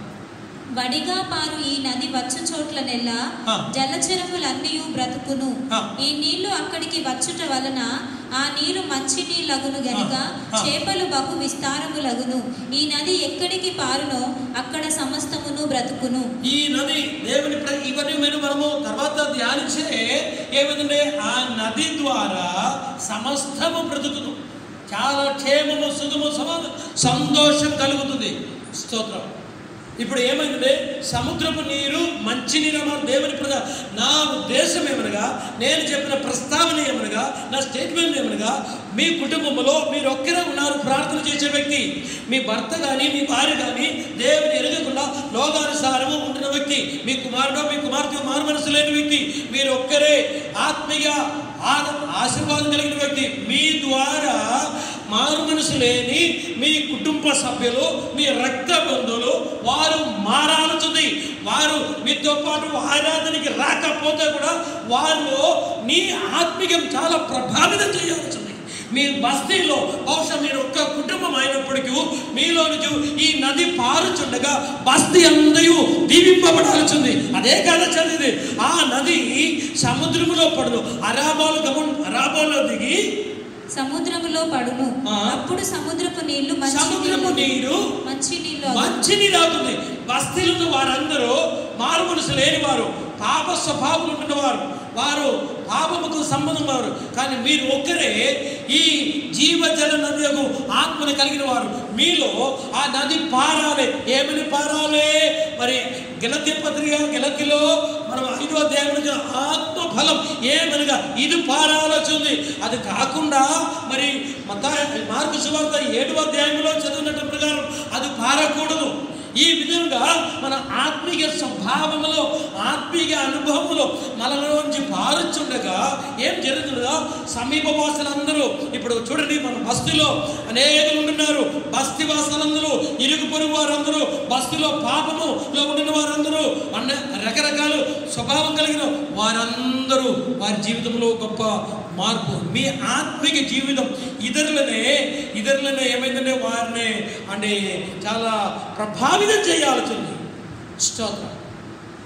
వడిగా పారు ఈ నది వచ్చు చోట్ల నెల్ల ఆ. జలచరములన్నీ బ్రతుకును ఆ. ఈ నీళ్లు అక్కడికి వచ్చుట వలన ఆ నీరు మంచి నీళ్ళగును గనుక ఆ. ఆ. చేపలు బహు విస్తారములగును ఈ నది ఎక్కడికి పారునో అక్కడ సమస్తమును బ్రతుకును ఈ నది దేవుని ప్ర- ఇవన్నీ మీరు మనము తర్వాత ధ్యానించే ఏమిటంటే ఆ నది ద్వారా సమస్తము బ్రతుకును చాలా క్షేమము సుఖము సమాధ సంతోషం కలుగుతుంది స్తోత్రం ఇప్పుడు ఏమైందంటే సముద్రపు నీరు మంచి నీరు అన్నారు దేవుని ప్రజ నా ఉద్దేశం ఏమనగా నేను చెప్పిన ప్రస్తావన ఏమనగా నా స్టేట్మెంట్ ఏమనగా మీ కుటుంబంలో మీరు ఒక్కరే ఉన్నారు ప్రార్థన చేసే వ్యక్తి మీ భర్త కానీ మీ భార్య కానీ దేవుని ఎరగకుండా లోకానుసారము ఉంటున్న వ్యక్తి మీ కుమారుడు మీ కుమార్తె మారు మనసు లేని వ్యక్తి మీరు ఒక్కరే ఆత్మీయ ఆ- ఆశీర్వాదం కలిగిన వ్యక్తి మీ ద్వారా మారు మనసు లేని మీ కుటుంబ సభ్యులు మీ రక్త బంధువులు వారు మారాల్సింది వారు మీతో పాటు ఆరాధనకి రాకపోతే కూడా వారు నీ ఆత్మీయం చాలా ప్రభావితం చేయాల్సింది మీ బస్తీలో బహుశా మీరు ఒక్క కుటుంబం అయినప్పటికీ మీలో నుంచి ఈ నది పారుచుండగా బస్తీ అందయు దీవింపబడాల్సింది అదే కదా చదివింది ఆ నది సముద్రములో పడును అరాబాలు గమన్ అరాబాలో దిగి సముద్రములో పడును ఆ. అప్పుడు సముద్రపు నీళ్లు మంచి సముద్రపు నీళ్లు నీరు మంచి నీళ్లు అగును. మంచి నీరు అవుతుంది బస్తీలో ఉన్న వారందరూ మారు మనసు లేని వారు పాప స్వభావం ఉంటున్న వారు వారు పాపముకు సంబంధం వారు కానీ మీరు ఒక్కరే ఈ జీవజల నది యొక్క ఆత్మను కలిగిన వారు మీలో ఆ నది పారాలి ఏమని పారాలి మరి గిలతి పత్రిక గిలతిలో మనం ఐదో అధ్యాయంలో ఆత్మ ఫలం ఏమనగా ఇది పారాలోచింది అది కాకుండా మరి మత మార్పు సువార్త ఏడవ అధ్యాయంలో చదివినట్టు ప్రకారం అది పారకూడదు ఈ విధంగా మన ఆత్మీయ స్వభావంలో ఆత్మీయ అనుభవంలో మనలోంచి పారుచుండగా ఏం జరుగుతుందో సమీప వాసులందరూ ఇప్పుడు చూడండి మన బస్తీలో అనేకులు ఉంటున్నారు బస్తీ వాసులందరూ ఇరుగు పొరుగు వారందరూ బస్తీలో పాపములో ఉండిన వారందరూ అన్న రకరకాల స్వభావం కలిగిన వారందరూ వారి జీవితంలో గొప్ప మార్పు మీ ఆత్మిక జీవితం ఇతరులనే ఇతరులనే ఏమైందంటే వారిని అంటే చాలా ప్రభావితం చేయాల్సింది స్తోత్రం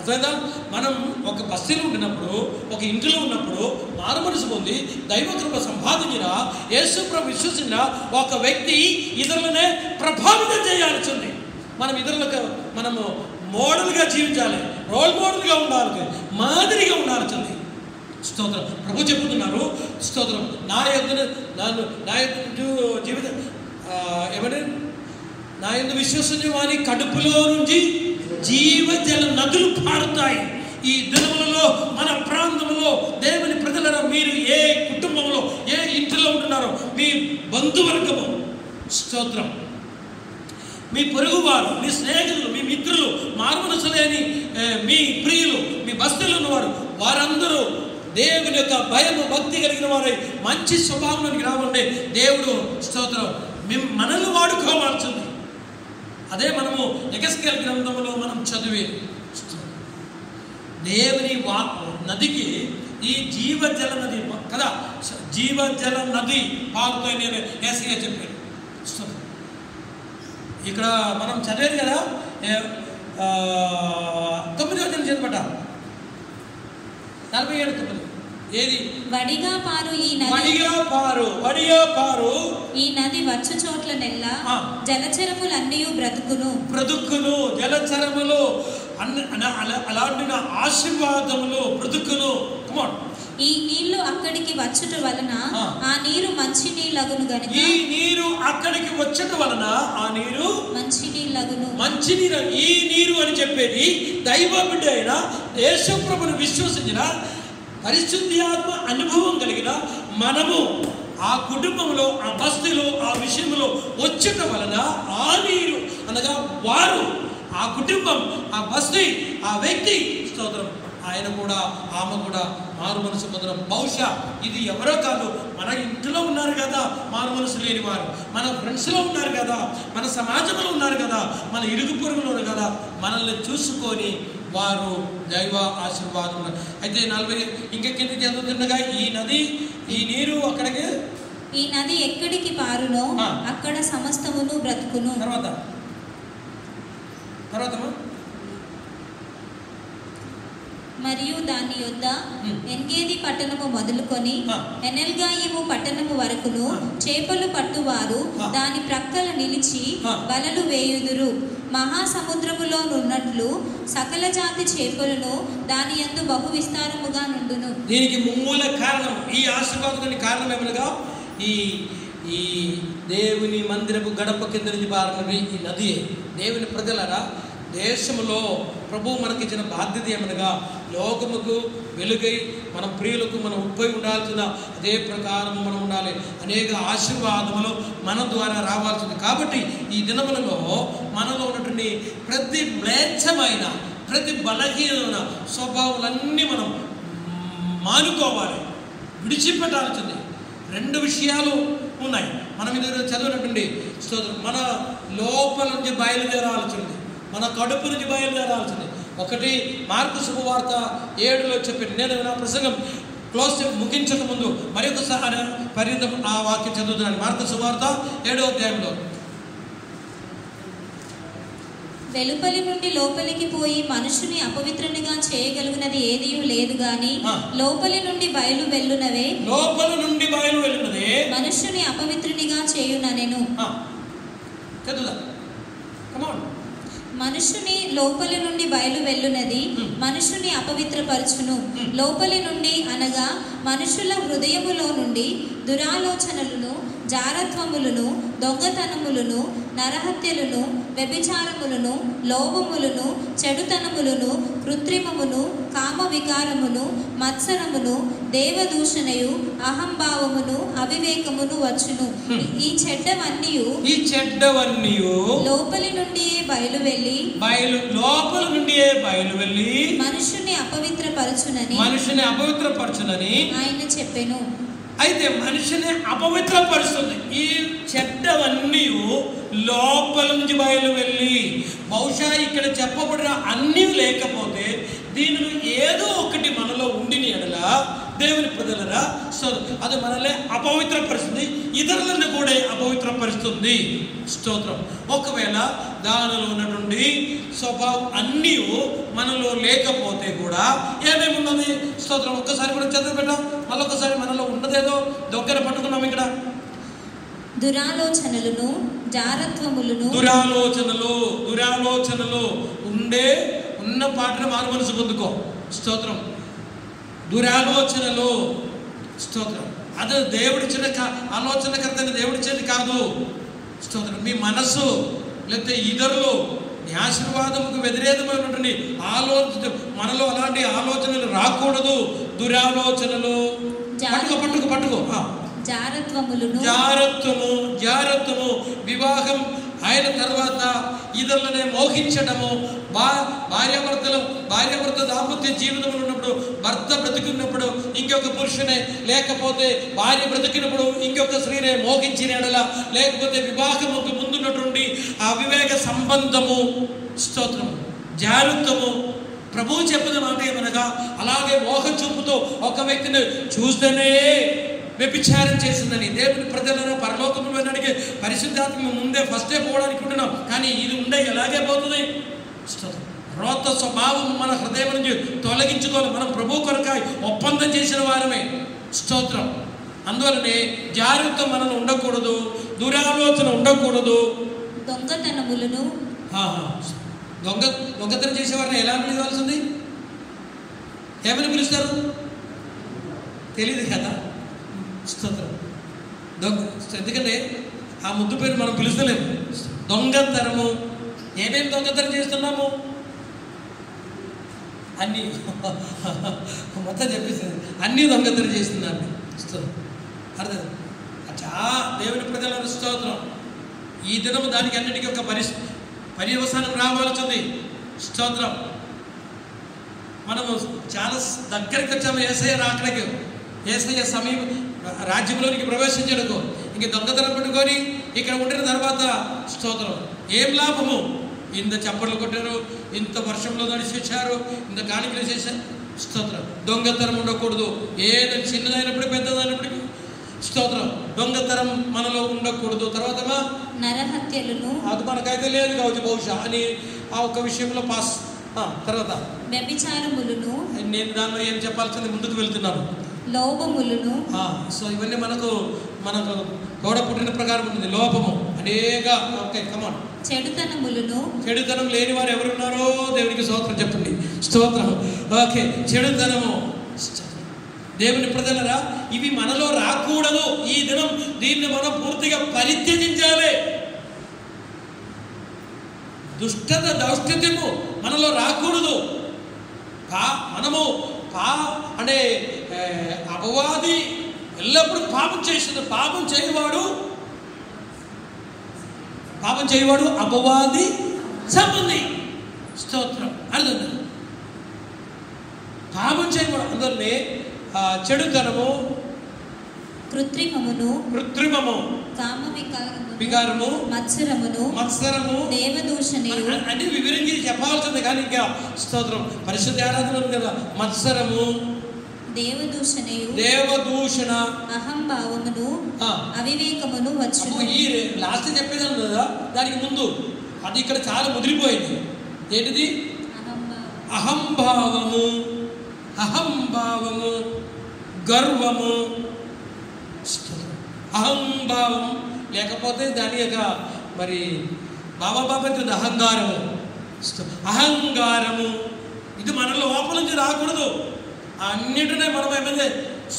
అర్థమైందా మనం ఒక బస్తీలో ఉండినప్పుడు ఒక ఇంటిలో ఉన్నప్పుడు మారు మనసు పొంది దైవ కృప సంపాదించిన యేసు ప్రభు విశ్వసించిన ఒక వ్యక్తి ఇతరులనే ప్రభావితం చేయాల్సింది మనం ఇతరులకు మనము మోడల్గా జీవించాలి రోల్ మోడల్గా ఉండాలి మాదిరిగా ఉండాల్సింది స్తోత్రం ప్రభు చెబుతున్నారు స్తోత్రం నా యొక్క నన్ను నా యొక్క జీవిత ఆ, ఏమంటే నా యొక్క విశ్వసించే వాని కడుపులో నుంచి జీవజల నదులు పారుతాయి ఈ దినములలో మన ప్రాంతంలో దేవుని ప్రజలలో మీరు ఏ కుటుంబంలో ఏ ఇంటిలో ఉంటున్నారో మీ బంధువర్గము స్తోత్రం మీ పొరుగువారు మీ స్నేహితులు మీ మిత్రులు మారుమనసు లేని ఏ, మీ ప్రియులు మీ బస్తీలో ఉన్నవారు వారందరూ దేవుని యొక్క భయము భక్తి కలిగిన వారై మంచి స్వభావంలోనికి రావండి దేవుడు స్తోత్రం మేము మనల్ని వాడుకోవాల్సింది అదే మనము ఎగస్కేల్ గ్రంథంలో మనం చదివే దేవుని వా నదికి ఈ జీవజల నది కదా జీవజల నది పారుతాయి నేను ఏసీగా చెప్పాను స్తోత్రం. ఇక్కడ మనం చదివేది కదా ఏ- ఆ, తొమ్మిది వచ్చిన చేతపట నలభై ఏడు తొమ్మిది ఏది వడిగా పారు ఈ నది వడిగా పారు వడిగా పారు ఈ నది వచ్చు చోట్ల నెల్ల ఆ. జలచరములన్నీ బ్రతుకును బ్రతుకులు జలచరములు అన్న అన- అలా- అలాంటి నా ఆశీర్వాదములు బ్రతుకులు కమాన్ ఈ నీళ్లు అక్కడికి వచ్చుట వలన ఆ. ఆ నీరు మంచి నీళ్ళగును గనుక ఈ నీరు అక్కడికి వచ్చటం వలన ఆ నీరు మంచి నీళ్ళగును మంచి నీరు ఈ నీరు అని చెప్పేది దైవ బిడ్డ అయిన యేసుప్రభుని విశ్వసించిన పరిశుద్ధి ఆత్మ అనుభవం కలిగిన మనము ఆ కుటుంబంలో ఆ బస్తీలో ఆ విషయంలో వచ్చట వలన ఆ నీరు అనగా వారు ఆ కుటుంబం ఆ బస్తీ ఆ వ్యక్తి స్తోత్రం ఆయన కూడా ఆమె కూడా మారు మనసు పొందడం బహుశా ఇది ఎవరో కాదు మన ఇంట్లో ఉన్నారు కదా మారు మనసు లేని వారు మన ఫ్రెండ్స్లో ఉన్నారు కదా మన సమాజంలో ఉన్నారు కదా మన ఇరుగు పొరుగులో ఉన్నారు కదా మనల్ని చూసుకొని వారు దైవ ఆశీర్వాదం అయితే నలభై ఇంకా కింద చదువుతుండగా ఈ నది ఈ నీరు అక్కడికి ఈ నది ఎక్కడికి పారునో ఆ. అక్కడ సమస్తమును బ్రతుకును తర్వాత తర్వాత మరియు దాని యొద్ద ఉమ్. ఎన్గేది పట్టణము మొదలుకొని ఆ. ఎనెల్గాయిము పట్టణము వరకును ఆ. చేపలు పట్టువారు ఆ. దాని ప్రక్కల నిలిచి ఆ. వలలు వేయుదురు మహాసముద్రములో నున్నట్లు సకల జాతి చేపలను దాని యందు బహు విస్తారముగా నుండును దీనికి ముమ్మూల కారణం ఈ ఆశీర్వాదానికి కారణం ఏమనగా ఈ ఈ దేవుని మందిరపు గడప కింద నుంచి పారినది ఈ నది దేవుని ప్రజలరా దేశంలో ప్రభు మనకిచ్చిన బాధ్యత ఏమనగా లోకముకు వెలుగై మన ప్రియులకు మనం ఉప్పై ఉండాల్సిన అదే ప్రకారం మనం ఉండాలి అనేక ఆశీర్వాదములు మన ద్వారా రావాల్సింది కాబట్టి ఈ దినములలో మనలో ఉన్నటువంటి ప్రతి మ్లేచ్ఛమైన ప్రతి బలహీనమైన స్వభావాలన్నీ మనం మానుకోవాలి విడిచిపెట్టాల్సింది రెండు విషయాలు ఉన్నాయి మనం ఇది చదివినటువంటి స్తోత్రం మన లోపల నుంచి బయలుదేరాల్సింది మన కడుపు నుంచి బయలుదేరాల్సింది ఒకటి మార్కు శుభవార్త ఏడులో చెప్పిన నేను నా ప్రసంగం క్లోజ్ ముగించక ముందు మరి ఒకసారి పర్యంతం ఆ వాక్యం చదువుతున్నాను మార్కు శుభవార్త ఏడో అధ్యాయంలో వెలుపలి నుండి లోపలికి పోయి మనుషుని అపవిత్రునిగా చేయగలుగునది ఏదీ లేదు గాని ఆ. లోపలి నుండి బయలు వెళ్ళునవే లోపల నుండి బయలు వెళ్ళినదే మనుష్యుని అపవిత్రునిగా చేయుననెను ఆ, చదువుదా కమాన్ మనుషుని లోపలి నుండి బయలు వెళ్ళునది Hmm. మనుషుని అపవిత్రపరచును Hmm. లోపలి నుండి అనగా మనుషుల హృదయములో నుండి దురాలోచనలను జారత్వములను దొంగతనములను నరహత్యలను వ్యభిచారములను లోభములను చెడుతనములను కృత్రిమమును కామ వికారమును మత్సరమును దేవదూషణయు అహంభావమును అవివేకమును వచ్చును Hmm. ఈ చెడ్డవన్నీ ఈ చెడ్డవన్నీ లోపలి నుండి బయలు వెళ్ళి బయలు లోపల నుండి బయలు వెళ్ళి మనుషుని అపవిత్రపరచునని మనిషిని అపవిత్రపరచునని ఆయన చెప్పెను అయితే మనిషిని అపవిత్రపరుస్తుంది ఈ చెడ్డవన్నీ లోపల నుంచి బయలు వెళ్ళి బహుశా ఇక్కడ చెప్పబడిన అన్నీ లేకపోతే దీనిలో ఏదో ఒకటి మనలో ఉండిని ఎడల దేవుని ప్రజలరా సో అది మనల్ని అపవిత్రపరుస్తుంది ఇతరులను కూడా అపవిత్రపరుస్తుంది కలుగుతుంది స్తోత్రం ఒకవేళ దానిలో ఉన్నటువంటి స్వభావం అన్నీ మనలో లేకపోతే కూడా ఏమేమి ఉన్నది స్తోత్రం ఒక్కసారి కూడా చదివి పెట్టాం మళ్ళీ ఒక్కసారి మనలో ఉన్నదేదో దగ్గర పట్టుకున్నాం ఇక్కడ దురాలోచనలను జారత్వములను దురాలోచనలు దురాలోచనలు ఉండే ఉన్న పాటను మారు మనసు పొందుకో స్తోత్రం దురాలోచనలు స్తోత్రం అది దేవుడిచ్చిన కా- ఆలోచనకర్త అయిన దేవుడిచ్చేది కాదు స్తోత్రం మీ మనస్సు లేకపోతే ఇతరులు నీ ఆశీర్వాదముకు వ్యతిరేకమైనటువంటి ఆలోచన మనలో అలాంటి ఆలోచనలు రాకూడదు దురాలోచనలు పట్టుకో పట్టుకో పట్టుకో ఆ. జారత్వములను జారత్వము జారత్వము వివాహం అయిన తర్వాత ఇతరులనే మోహించడము బా భార్యాభర్తలు భార్యాభర్త దాంపత్య జీవితంలో ఉన్నప్పుడు భర్త బ్రతికున్నప్పుడు ఇంకొక పురుషునే లేకపోతే భార్య బ్రతికినప్పుడు ఇంకొక స్త్రీనే మోహించిన ఎడల లేకపోతే వివాహముకు ముందున్నటువంటి ఆ వివేక సంబంధము స్తోత్రము జారత్వము ప్రభువు చెప్పిన మాట ఏమనగా అలాగే మోహ చూపుతో ఒక వ్యక్తిని చూస్తేనే వ్యభిచారం చేసిందని దేవుని ప్రజలను పరలోకంలో వెళ్ళడానికి పరిశుద్ధాత్మ ముందే ఫస్టే పోవడానికి ఉంటున్నాం కానీ ఇది ఉండే ఎలాగే పోతుంది స్తోత్రం. రోత స్వభావం మన హృదయం నుంచి తొలగించుకోవాలి మనం ప్రభు కొరకాయ ఒప్పందం చేసిన వారమే స్తోత్రం అందువలనే జాగ్రత్త మనలో ఉండకూడదు దురాలోచన ఉండకూడదు దొంగతనములను ఆహా. దొంగ దొంగతనం చేసేవారిని ఎలా పిలవాల్సింది ఏమని పిలుస్తారు తెలియదు కదా స్తోత్రం దొంగ ఎందుకంటే ఆ ముద్దు పేరు మనం పిలుస్తలేము దొంగతనము ఏమేమి దొంగతనం చేస్తున్నాము అన్నీ మొత్తం చెప్పేసింది అన్నీ దొంగతనం చేస్తున్నాను స్తోత్రం అర్థం అచ్చా దేవుని ప్రజల స్తోత్రం ఈ దినము దానికి అన్నిటికీ ఒక పరి పర్యవసానం రావాల్సింది స్తోత్రం మనము చాలా దగ్గరికి వచ్చాము ఏసయ్య రాకడికి ఏసయ్య సమీప రాజ్యంలోనికి ప్రవేశించడుకో ఇంక దొంగతనం పెట్టుకొని ఇక్కడ ఉండిన తర్వాత స్తోత్రం ఏం లాభము ఇంత చప్పట్లు కొట్టారు ఇంత వర్షంలో నడిచి వచ్చారు ఇంత కాணிకలు చేశారు స్తోత్రం దొంగతనం ఉండకూడదు ఏది చిన్నదైనప్పుడు పెద్దదైనప్పటికీ స్తోత్రం దొంగతనం మనలో ఉండకూడదు తర్వాత నరహత్యలను అది మనకైతే లేదు కావచ్చు బహుశా అని ఆ ఒక్క విషయంలో పాస్ ఆ, తర్వాత వ్యభిచారములను నేను దానిలో ఏం చెప్పాల్సింది ముందుకు వెళ్తున్నాను లోభములను ఆ, సో ఇవన్నీ మనకు మనకు గోడ పుట్టిన ప్రకారం ఉంది లోపము అనేక ఓకే కమాన్ చెడుతనములను చెడుతనం లేని వారు ఎవరున్నారో దేవునికి స్తోత్రం చెప్పండి స్తోత్రం ఓకే చెడుతనము స్తోత్రం. దేవుని ప్రజలరా ఇవి మనలో రాకూడదు ఈ దినం దీన్ని మనం పూర్తిగా పరిత్యజించాలి దుష్టత దౌష్ట్యము మనలో రాకూడదు పా మనము పా అంటే ఏ, అపవాది ఎల్లప్పుడూ పాపం చేస్తుంది పాపం చేయవాడు పాపం చేయవాడు అపవాది సంబంధి స్తోత్రం అర్థం పాపం చేయవాడు అందువల్లనే ఆ, చెడుతనము కృత్రిమమును కృత్రిమము కామ వికారమును వికారము మత్సరమును మత్సరము దేవదూషణయు అ- అన్ని వివరించి చెప్పాల్సింది కానీ ఇంకా స్తోత్రం పరిశుద్ధ ఆరాధన ఉంది కదా మత్సరము దేవదూషణయు దేవదూషణ అహంభావమును ఆ, అవివేకమును అమ్మో, వచ్చును ఈ రే- లాస్ట్ చెప్పేది ఉంది కదా దానికి ముందు అది ఇక్కడ చాలా ముదిరిపోయింది ఏంటిది అహంభావం అహంభావము అహంభావము గర్వము అహంభావం లేకపోతే దాని యొక్క మరి బాబా బాబా ఉంటుంది అహంకారము అహంకారము ఇది మన లోపల నుంచి రాకూడదు అన్నిటినే మనం ఏమైంది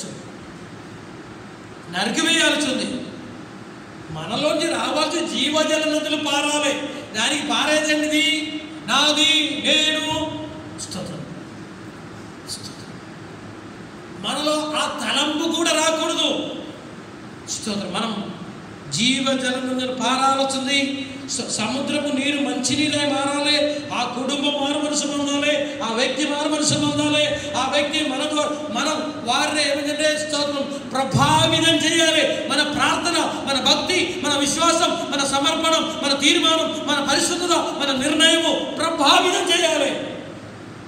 నరికివేయాల్సి ఉంది మనలోంచి రావాల్సిన జీవజల నదులు పారాలి దానికి పారేదండిది నాది నేను స్తోత్రం స్తోత్రం. మనలో ఆ తలంపు కూడా రాకూడదు స్తోత్రం మనం జీవజలం నుండి పారాల్సింది స- సముద్రపు నీరు మంచినీరై మారాలి ఆ కుటుంబం మారు మనసు పొందాలి ఆ వ్యక్తి మారు మనసు పొందాలి ఆ వ్యక్తి మనతో మనం వారిని ఏమిటంటే స్తోత్రం ప్రభావితం చేయాలి మన ప్రార్థన మన భక్తి మన విశ్వాసం మన సమర్పణం మన తీర్మానం మన పరిశుద్ధత మన నిర్ణయము ప్రభావితం చేయాలి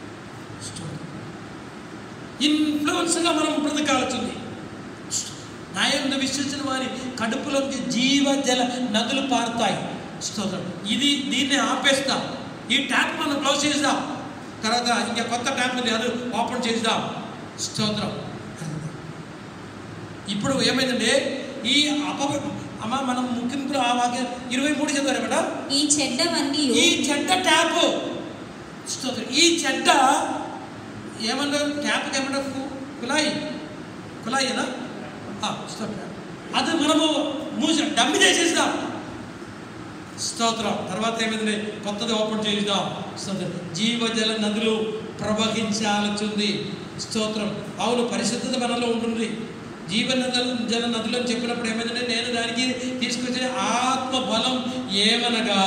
ఇన్ఫ్లుయెన్స్గా మనం బ్రతకాల్సింది నా ఎందు విశ్వసించిన వారి కడుపులోంచి జీవ జల నదులు పారుతాయి స్తోత్రం ఇది దీన్ని ఆపేస్తాం ఈ ట్యాప్ మనం క్లోజ్ చేద్దాం తర్వాత ఇంకా కొత్త ట్యాప్ ఉంది అది ఓపెన్ చేద్దాం స్తోత్రం ఇప్పుడు ఏమైందంటే ఈ అప అమ్మ మనం ముఖ్యంగా ఆ వాక్యం ఇరవై మూడు చదివారు మేడం ఈ చెడ్డవన్నీ ఈ చెడ్డ ట్యాప్ స్తోత్రం ఈ చెడ్డ ఏమన్నారు ట్యాప్కి ఏమన్నా కు- కులాయి కులాయినా స్తోత్రం అది మనము మూసి డమ్మి చేసేద్దాం స్తోత్రం తర్వాత ఏమైంది కొత్తది ఓపెన్ చేద్దాం స్తోత్రం జీవజల నదులు ప్రవహించాల్సింది స్తోత్రం అవును పరిశుద్ధత మనలో ఉంటుంది జీవ నదులు జల నదులు అని చెప్పినప్పుడు ఏమైందంటే నేను దానికి తీసుకొచ్చే ఆత్మ బలం ఏమనగా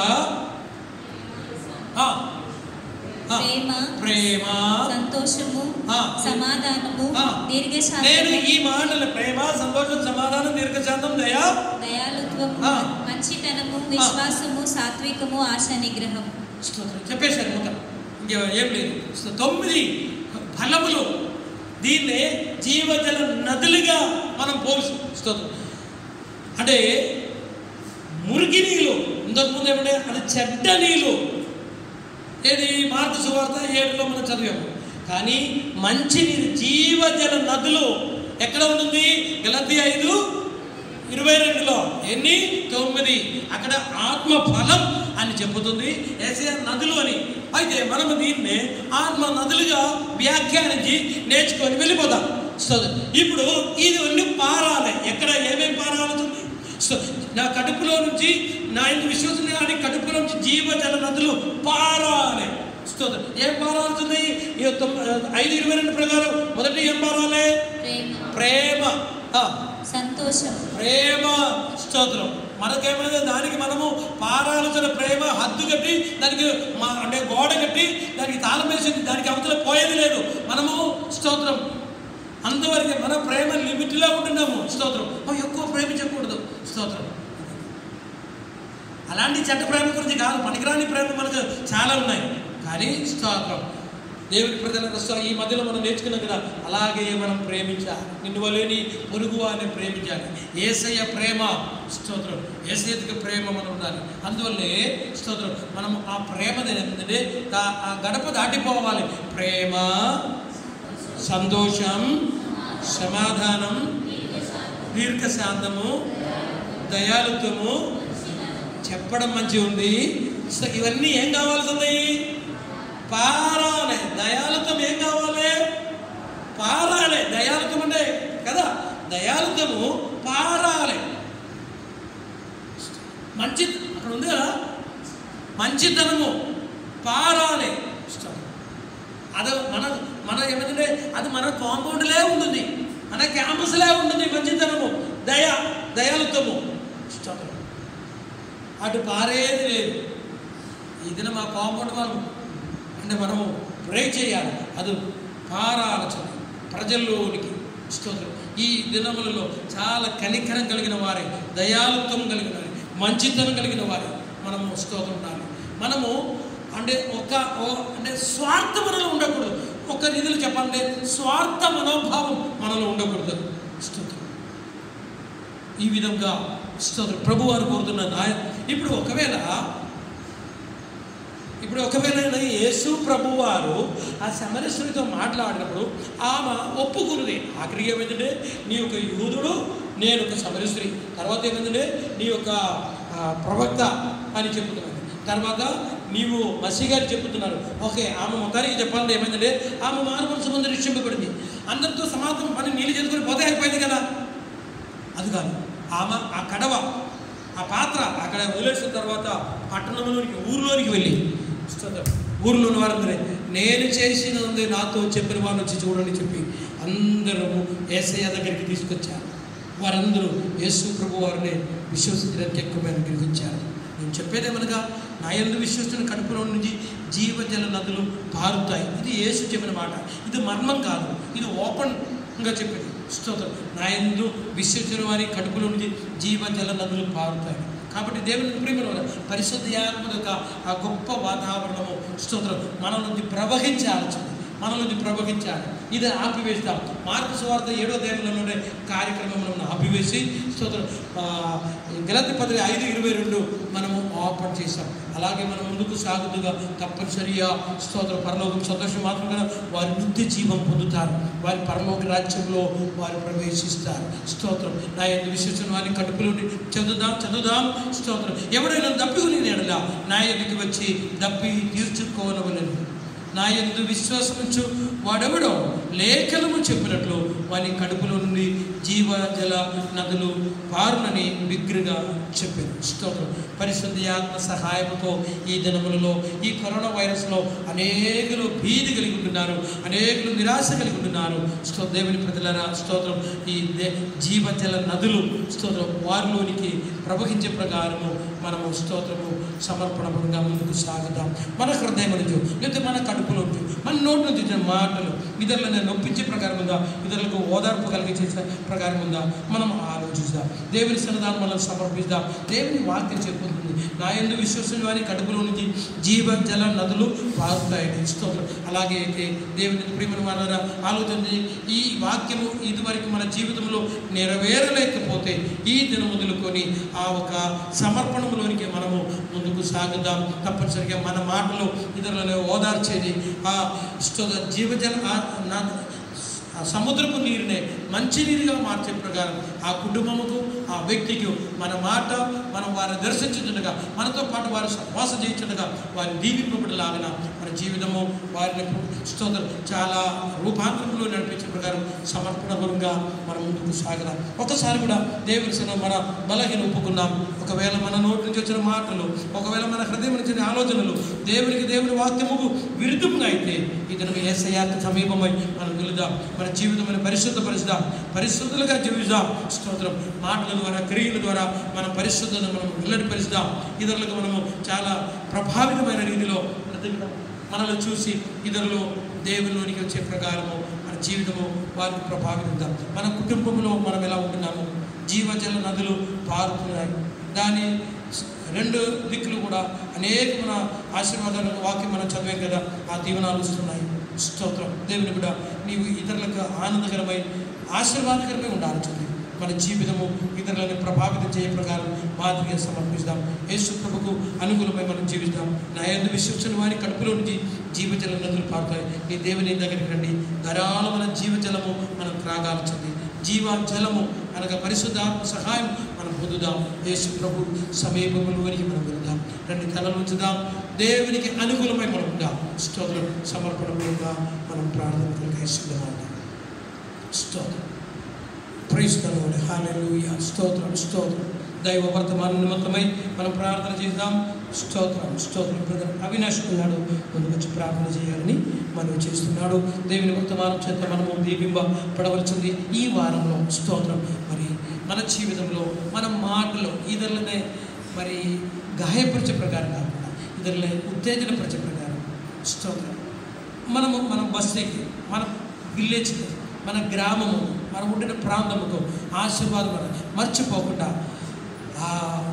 ఆ, ఆ, ప్రేమ ప్రేమ సంతోషము ఆ. సమాధానము ఆ. నేను దీర్ఘశాంతము ఈ మాటలు ప్రేమ సంతోషం సమాధానం దీర్ఘశాంతం దయా దయాలుత్వము ఆ. మంచితనము విశ్వాసము సాత్వికము ఆశ నిగ్రహం స్తోత్రం చెప్పేశారు మొత్తం ఇంకే ఏం లేదు సో తొమ్మిది ఫలములు దీన్నే జీవజల నదులుగా మనం పోల్చు స్తోత్రం అంటే మురికి నీళ్ళు ఇంతకుముందు ఏమంటే అది చెడ్డ నీళ్ళు ఏది మార్పు సువార్త ఏడులో మనం చదివాము కానీ మంచి నీరు జీవజల నదులు ఎక్కడ ఉంటుంది గలతి ఐదు ఇరవై రెండులో ఎన్ని తొమ్మిది అక్కడ ఆత్మ ఫలం అని చెబుతుంది ఏసే నదులు అని అయితే మనం దీన్ని ఆత్మ నదులుగా వ్యాఖ్యానించి నేర్చుకొని వెళ్ళిపోదాం సో ఇప్పుడు ఇది అన్ని పారాలి ఎక్కడ ఏమేమి పారాలుతుంది సో నా కడుపులో నుంచి నా ఇంటి విశ్వసనీయాన్ని కడుపులో నుంచి జీవజల నదులు పారాలి స్తోత్రం ఏం పారాలుతుంది ఈ తొమ్- ఐదు ఇరవై రెండు ప్రకారం మొదటి ఏం పారాలి ప్రేమ ప్రేమ ఆ, సంతోషం ప్రేమ స్తోత్రం మనకేమైనా దానికి మనము పారాలోచన ప్రేమ హద్దు కట్టి దానికి మా అంటే గోడ కట్టి దానికి తాళం వేసింది దానికి అవతల పోయేది లేదు మనము స్తోత్రం అంతవరకే మన ప్రేమ లిమిట్లో ఉంటున్నాము స్తోత్రం ఓ, ఎక్కువ ప్రేమించకూడదు స్తోత్రం అలాంటి చెడ్డ ప్రేమ గురించి కాదు పనికిరాని ప్రేమ మనకు చాలా ఉన్నాయి కానీ స్తోత్రం దేవుని ప్రజల సో ఈ మధ్యలో మనం నేర్చుకున్నాం కదా అలాగే మనం ప్రేమించాలి నిన్ను వలేని పొరుగు వారిని ప్రేమించాలి ఏసయ్య ప్రేమ స్తోత్రం ఏసయ్యకి ప్రేమ మనం ఉండాలి అందువల్లే స్తోత్రం మనం ఆ ప్రేమ ఏంటంటే దా- ఆ గడప దాటిపోవాలి ప్రేమ సంతోషం సమాధానం దీర్ఘశాంతము దయాలుత్వము చెప్పడం మంచి ఉంది సో ఇవన్నీ ఏం కావాల్సి ఉన్నాయి పారాలే దయాలుత్వం ఏం కావాలి పారాలే దయాలుత్వం అంటే కదా దయాలుత్వము పారాలే మంచి అక్కడ ఉంది కదా మంచితనము పారాలే అది మన మన ఏమంటే అది మన కాంపౌండ్లే ఉంటుంది మన క్యాంపస్లే ఉంటుంది మంచితనము దయ దయాలుత్వము స్తోత్రం. అటు పారేది లేదు ఈ దిన మా కాంపౌండ్ వాళ్ళు అంటే మనము బ్రేక్ చేయాలి అది పారాలోచన ప్రజల్లోనికి స్తోత్రం ఈ దినములలో చాలా కనికరం కలిగిన వారే దయాలుత్వం కలిగిన వారే మంచితనం కలిగిన వారే మనము స్తోత్రం ఉండాలి మనము అంటే ఒక ఓ- అంటే స్వార్థ మనలో ఉండకూడదు ఒక నిధులు చెప్పాలంటే స్వార్థ మనోభావం మనలో ఉండకూడదు స్తోత్రం ఈ విధంగా స్తోత్రం ప్రభు వారు కోరుతున్నారు ఆయన ఇప్పుడు ఒకవేళ ఇప్పుడు ఒకవేళ యేసు ప్రభు వారు ఆ సమరస్త్రితో మాట్లాడినప్పుడు ఆమె ఒప్పుకున్నది ఆఖరికి ఏమైందంటే నీ యొక్క యూదుడు నేను ఒక సమరస్త్రి తర్వాత ఏమైందంటే నీ యొక్క ఆ, ప్రవక్త అని చెప్తున్నాను తర్వాత నీవు మసి గారు చెప్తున్నారు ఓకే ఆమె మొత్తానికి చెప్పాలంటే ఏమైందంటే ఆమె మారు మనసు ముందు నిశ్చింపబడింది అందరితో సమాధానం పని నీళ్ళు చేసుకుని పోతే అయిపోయింది కదా అది కాదు ఆమె ఆ కడవ ఆ పాత్ర అక్కడ వదిలేసిన తర్వాత పట్టణంలోనికి ఊరిలోనికి వెళ్ళి స్తోత్రం. ఊరిలో ఉన్న వారందరే నేను చేసినది నాతో చెప్పిన వారు వచ్చి చూడండి చెప్పి అందరూ ఏసయ్య దగ్గరికి తీసుకొచ్చారు వారందరూ యేసు ప్రభు వారిని విశ్వసించడానికి ఎక్కువమైన గ్రహించారు నేను చెప్పేదేమనగా నా ఎందు విశ్వసిన కడుపులో నుంచి జీవజల నదులు పారుతాయి ఇది యేసు చెప్పిన మాట ఇది మర్మం కాదు ఇది ఓపెన్గా చెప్పింది స్తోత్రం నా ఎందు విశ్వసిన వారి కడుపులో నుంచి జీవజల నదులు పారుతాయి కాబట్టి దేవుని ప్రేమ పరిశుద్ధ ఆత్మ యొక్క ఆ గొప్ప వాతావరణము స్తోత్రం మన నుండి ప్రవహించాల్సింది మన నుంచి ప్రవహించాలి ఇది ఆపివేస్తాం మార్పు సువార్త ఏడో దేవంలోనే కార్యక్రమం ఆపివేసి స్తోత్రం ఆ, గలతి పదవి ఐదు ఇరవై రెండు మనము ఓపెన్ చేస్తాం అలాగే మనం ముందుకు సాగుతుగా తప్పనిసరిగా స్తోత్ర పరలోకం సంతోషం మాత్రమే వారి నిత్య జీవం పొందుతారు వారి పరలోక రాజ్యంలో వారు ప్రవేశిస్తారు స్తోత్రం నా ఎందు విశ్వసిన వారి కడుపులోని చదువుదాం చదువుదాం స్తోత్రం ఎవడైనా దప్పికుని నేడలా నా ఎందుకు వచ్చి దప్పి తీర్చుకోనవలను నా ఎందు విశ్వాసముంచు వాడెవడో లేఖనము చెప్పినట్లు వాని కడుపులో నుండి జీవ జల నదులు పారునని బిగ్రగా చెప్పారు స్తోత్రం పరిశుద్ధి ఆత్మ సహాయంతో ఈ దినములలో ఈ కరోనా వైరస్లో అనేకులు భీతి కలిగి ఉంటున్నారు అనేకులు నిరాశ కలిగి ఉంటున్నారు స్తో దేవుని ప్రజలరా స్తోత్రం ఈ దే- జీవ జల నదులు స్తోత్రం వారిలోనికి ప్రవహించే ప్రకారము మనము స్తోత్రము సమర్పణపరంగా ముందుకు సాగుదాం మన హృదయం నుంచి లేకపోతే మన కడుపులో నుంచి మన నోటి నుంచి వచ్చిన మాటలు ఇతరులను నొప్పించే ప్రకారముగా ఇతరులకు ఓదార్పు కలిగించే ప్రకారముగా మనం ఆలోచిస్తాం దేవుని సన్నిధానం మనం సమర్పిస్తాం దేవుని వాక్యం చెప్పుతుంది నా ఎందు విశ్వసించిన వారి కడుపులో నుంచి జీవ జల నదులు పారుతాయని స్తోత్రం అలాగే అయితే దేవుని ప్రియమైన వారా ఆలోచన చేయి. ఈ వాక్యము ఇదివరకు మన జీవితంలో నెరవేరలేకపోతే ఈ దినం మొదలుకొని ఆ ఒక సమర్పణలోనికి మనము ముందుకు సాగుదాం తప్పనిసరిగా మన మాటలు ఇతరులను ఓదార్చేది ఆ స్తోత్ర జీవజల ఆ- నా- ఆ సముద్రపు నీరునే మంచినీరుగా మార్చే ప్రకారం ఆ కుటుంబముకు ఆ వ్యక్తికి మన మాట మనం వారిని దర్శించుండగా మనతో పాటు వారు సహవాసం చేయించుండగా వారి దీవింపబడిలాగిన మన జీవితము వారిని స్తోత్రం చాలా రూపాంతరంలో నడిపించే ప్రకారం సమర్పణపరంగా మనం ముందుకు సాగదాం ఒకసారి కూడా దేవుని సన్నిధిలో మన బలహీన ఒప్పుకున్నాం ఒకవేళ మన నోటి నుంచి వచ్చిన మాటలు ఒకవేళ మన హృదయం నుంచి వచ్చిన ఆలోచనలు దేవునికి దేవుని వాక్యముకు విరుద్ధంగా అయితే ఇతను ఏసయాత్ర సమీపమై మనం వెళుదాం మన జీవితమైన పరిశుద్ధపరుచుదాం పరిశుద్ధులుగా జీవిస్తాం స్తోత్రం మాటల ద్వారా క్రియల ద్వారా మన పరిశుద్ధతను మనం వెల్లడిపరుచుదాం ఇతరులకు మనము చాలా ప్రభావితమైన రీతిలో బ్రతుకుదాం. మనల్ని చూసి ఇతరులు దేవునిలోనికి వచ్చే ప్రకారము మన జీవితము వారికి ప్రభావితం మన కుటుంబంలో మనం ఎలా ఉంటున్నాము జీవజల నదులు పారుతున్నాయి దాని రెండు దిక్కులు కూడా అనేకమైన ఆశీర్వాదాలు వాక్యం మనం చదివాం కదా ఆ దీవెనాలు వస్తున్నాయి స్తోత్రం దేవుని కూడా నీవు ఇతరులకు ఆనందకరమై ఆశీర్వాదకరమై ఉండాలి తండ్రి. మన జీవితము ఇతరులను ప్రభావితం చేయ ప్రకారం మాదిరిగా సమర్పిస్తాం యేసు ప్రభుకు అనుకూలమై మనం జీవిస్తాం నా ఎందు విశ్వసిన వారి కడుపులో నుంచి జీవజల నదులు పారుతాయి నీ దేవుని దగ్గరికి రండి ధారాళమైన జీవజలము మనం త్రాగాల్సింది జీవ జలము అనగా పరిశుద్ధాత్మ సహాయం మనం పొందుదాం యేసు ప్రభు సమీపంలోనికి మనం వెళ్దాం రెండు తలలు ఉంచుదాం దేవునికి అనుకూలమై మనం ఉందాం స్తోత్రం సమర్పణములుగా మనం ప్రార్థన సిద్ధమవుతాం స్తోత్రం ప్రైజ్ కలవని హాలెలూయా స్తోత్రం స్తోత్రం దైవ వర్తమాన నిమిత్తమై మనం ప్రార్థన చేద్దాం స్తోత్రం స్తోత్రం బ్రదర్ అవినాష్ ఉన్నాడు ముందుకు వచ్చి ప్రార్థన చేయాలని మనం చేస్తున్నాడు దేవుని వర్తమానం చేత మనము దీపింబ పడవలసింది ఈ వారంలో స్తోత్రం మరి మన జీవితంలో మన మాటలో ఇతరులనే మరి గాయపరిచే ప్రకారం కాకుండా ఇతరులనే ఉత్తేజనపరిచే ప్రకారం స్తోత్రం మనము మన బస్తీకి మన విలేజ్కి మన గ్రామము మనం ఉండిన ప్రాంతముకు ఆశీర్వాదం మనం మర్చిపోకుండా ఆ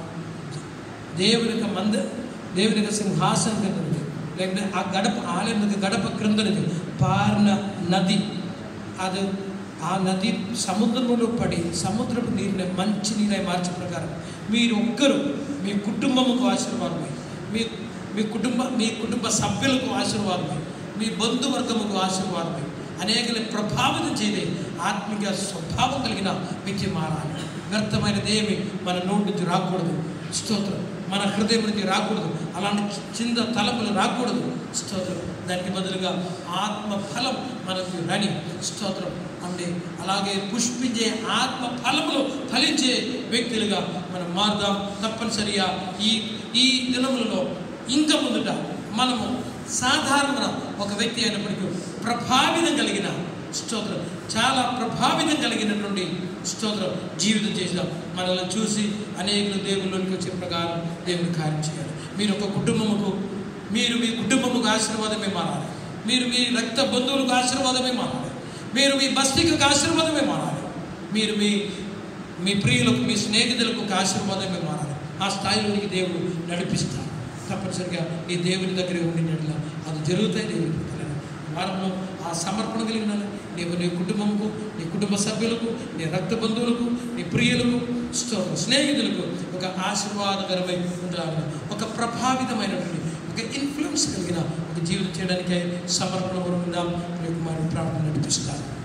దేవుని యొక్క మంద దేవుని యొక్క సింహాసనం కింద నుంచి లేకపోతే ఆ గడప ఆలయం యొక్క గడప క్రింద నుంచి పారిన నది అది ఆ నది సముద్రంలో పడి సముద్రపు నీరుని మంచి నీరై మార్చే ప్రకారం మీరు ఒక్కరు మీ కుటుంబముకు ఆశీర్వాదమై మీ మీ కుటుంబ మీ కుటుంబ సభ్యులకు ఆశీర్వాదమై మీ బంధువర్గముకు ఆశీర్వాదమై అనేకని ప్రభావితం చేయదే ఆత్మిక స్వభావం కలిగిన వ్యక్తి మారాలి వ్యర్థమైనదేమి మన నోటి నుంచి రాకూడదు స్తోత్రం మన హృదయం నుంచి రాకూడదు అలాంటి చిన్న తలపులు రాకూడదు స్తోత్రం దానికి బదులుగా ఆత్మ ఫలం మనకు రని స్తోత్రం అంటే అలాగే పుష్పించే ఆత్మ ఫలములు ఫలించే వ్యక్తులుగా మనం మారుదాం తప్పనిసరిగా ఈ ఈ దినములలో ఇంకా ముందుట మనము సాధారణ ఒక వ్యక్తి అయినప్పటికీ ప్రభావితం కలిగిన స్తోత్రం చాలా ప్రభావితం కలిగినటువంటి స్తోత్రం జీవితం చేద్దాం మనల్ని చూసి అనేకులు దేవుళ్ళలోనికి వచ్చే ప్రకారం దేవుని కార్యం చేయాలి మీరు ఒక కుటుంబముకు మీరు మీ కుటుంబముకు ఆశీర్వాదమే మారాలి మీరు మీ రక్త బంధువులకు ఆశీర్వాదమే మారాలి మీరు మీ బస్తీకి ఆశీర్వాదమే మారాలి మీరు మీ మీ ప్రియులకు మీ స్నేహితులకు ఒక ఆశీర్వాదమే మారాలి ఆ స్థాయిలోనికి దేవుడు నడిపిస్తారు తప్పనిసరిగా ఈ దేవుని దగ్గర ఉండినట్ల అది జరుగుతాయి దేవుని పిల్లలు వారంలో ఆ సమర్పణ కలిగిన నీవు నీ కుటుంబంకు నీ కుటుంబ సభ్యులకు నీ రక్త బంధువులకు నీ ప్రియులకు స్తోత్రం స్నేహితులకు ఒక ఆశీర్వాదకరమై ఉండాలని ఒక ప్రభావితమైనటువంటి ఒక ఇన్ఫ్లుయెన్స్ కలిగిన ఒక జీవితం చేయడానికై సమర్పణ ఉందాం మీ కుమారుడు ప్రార్థన నడిపిస్తారు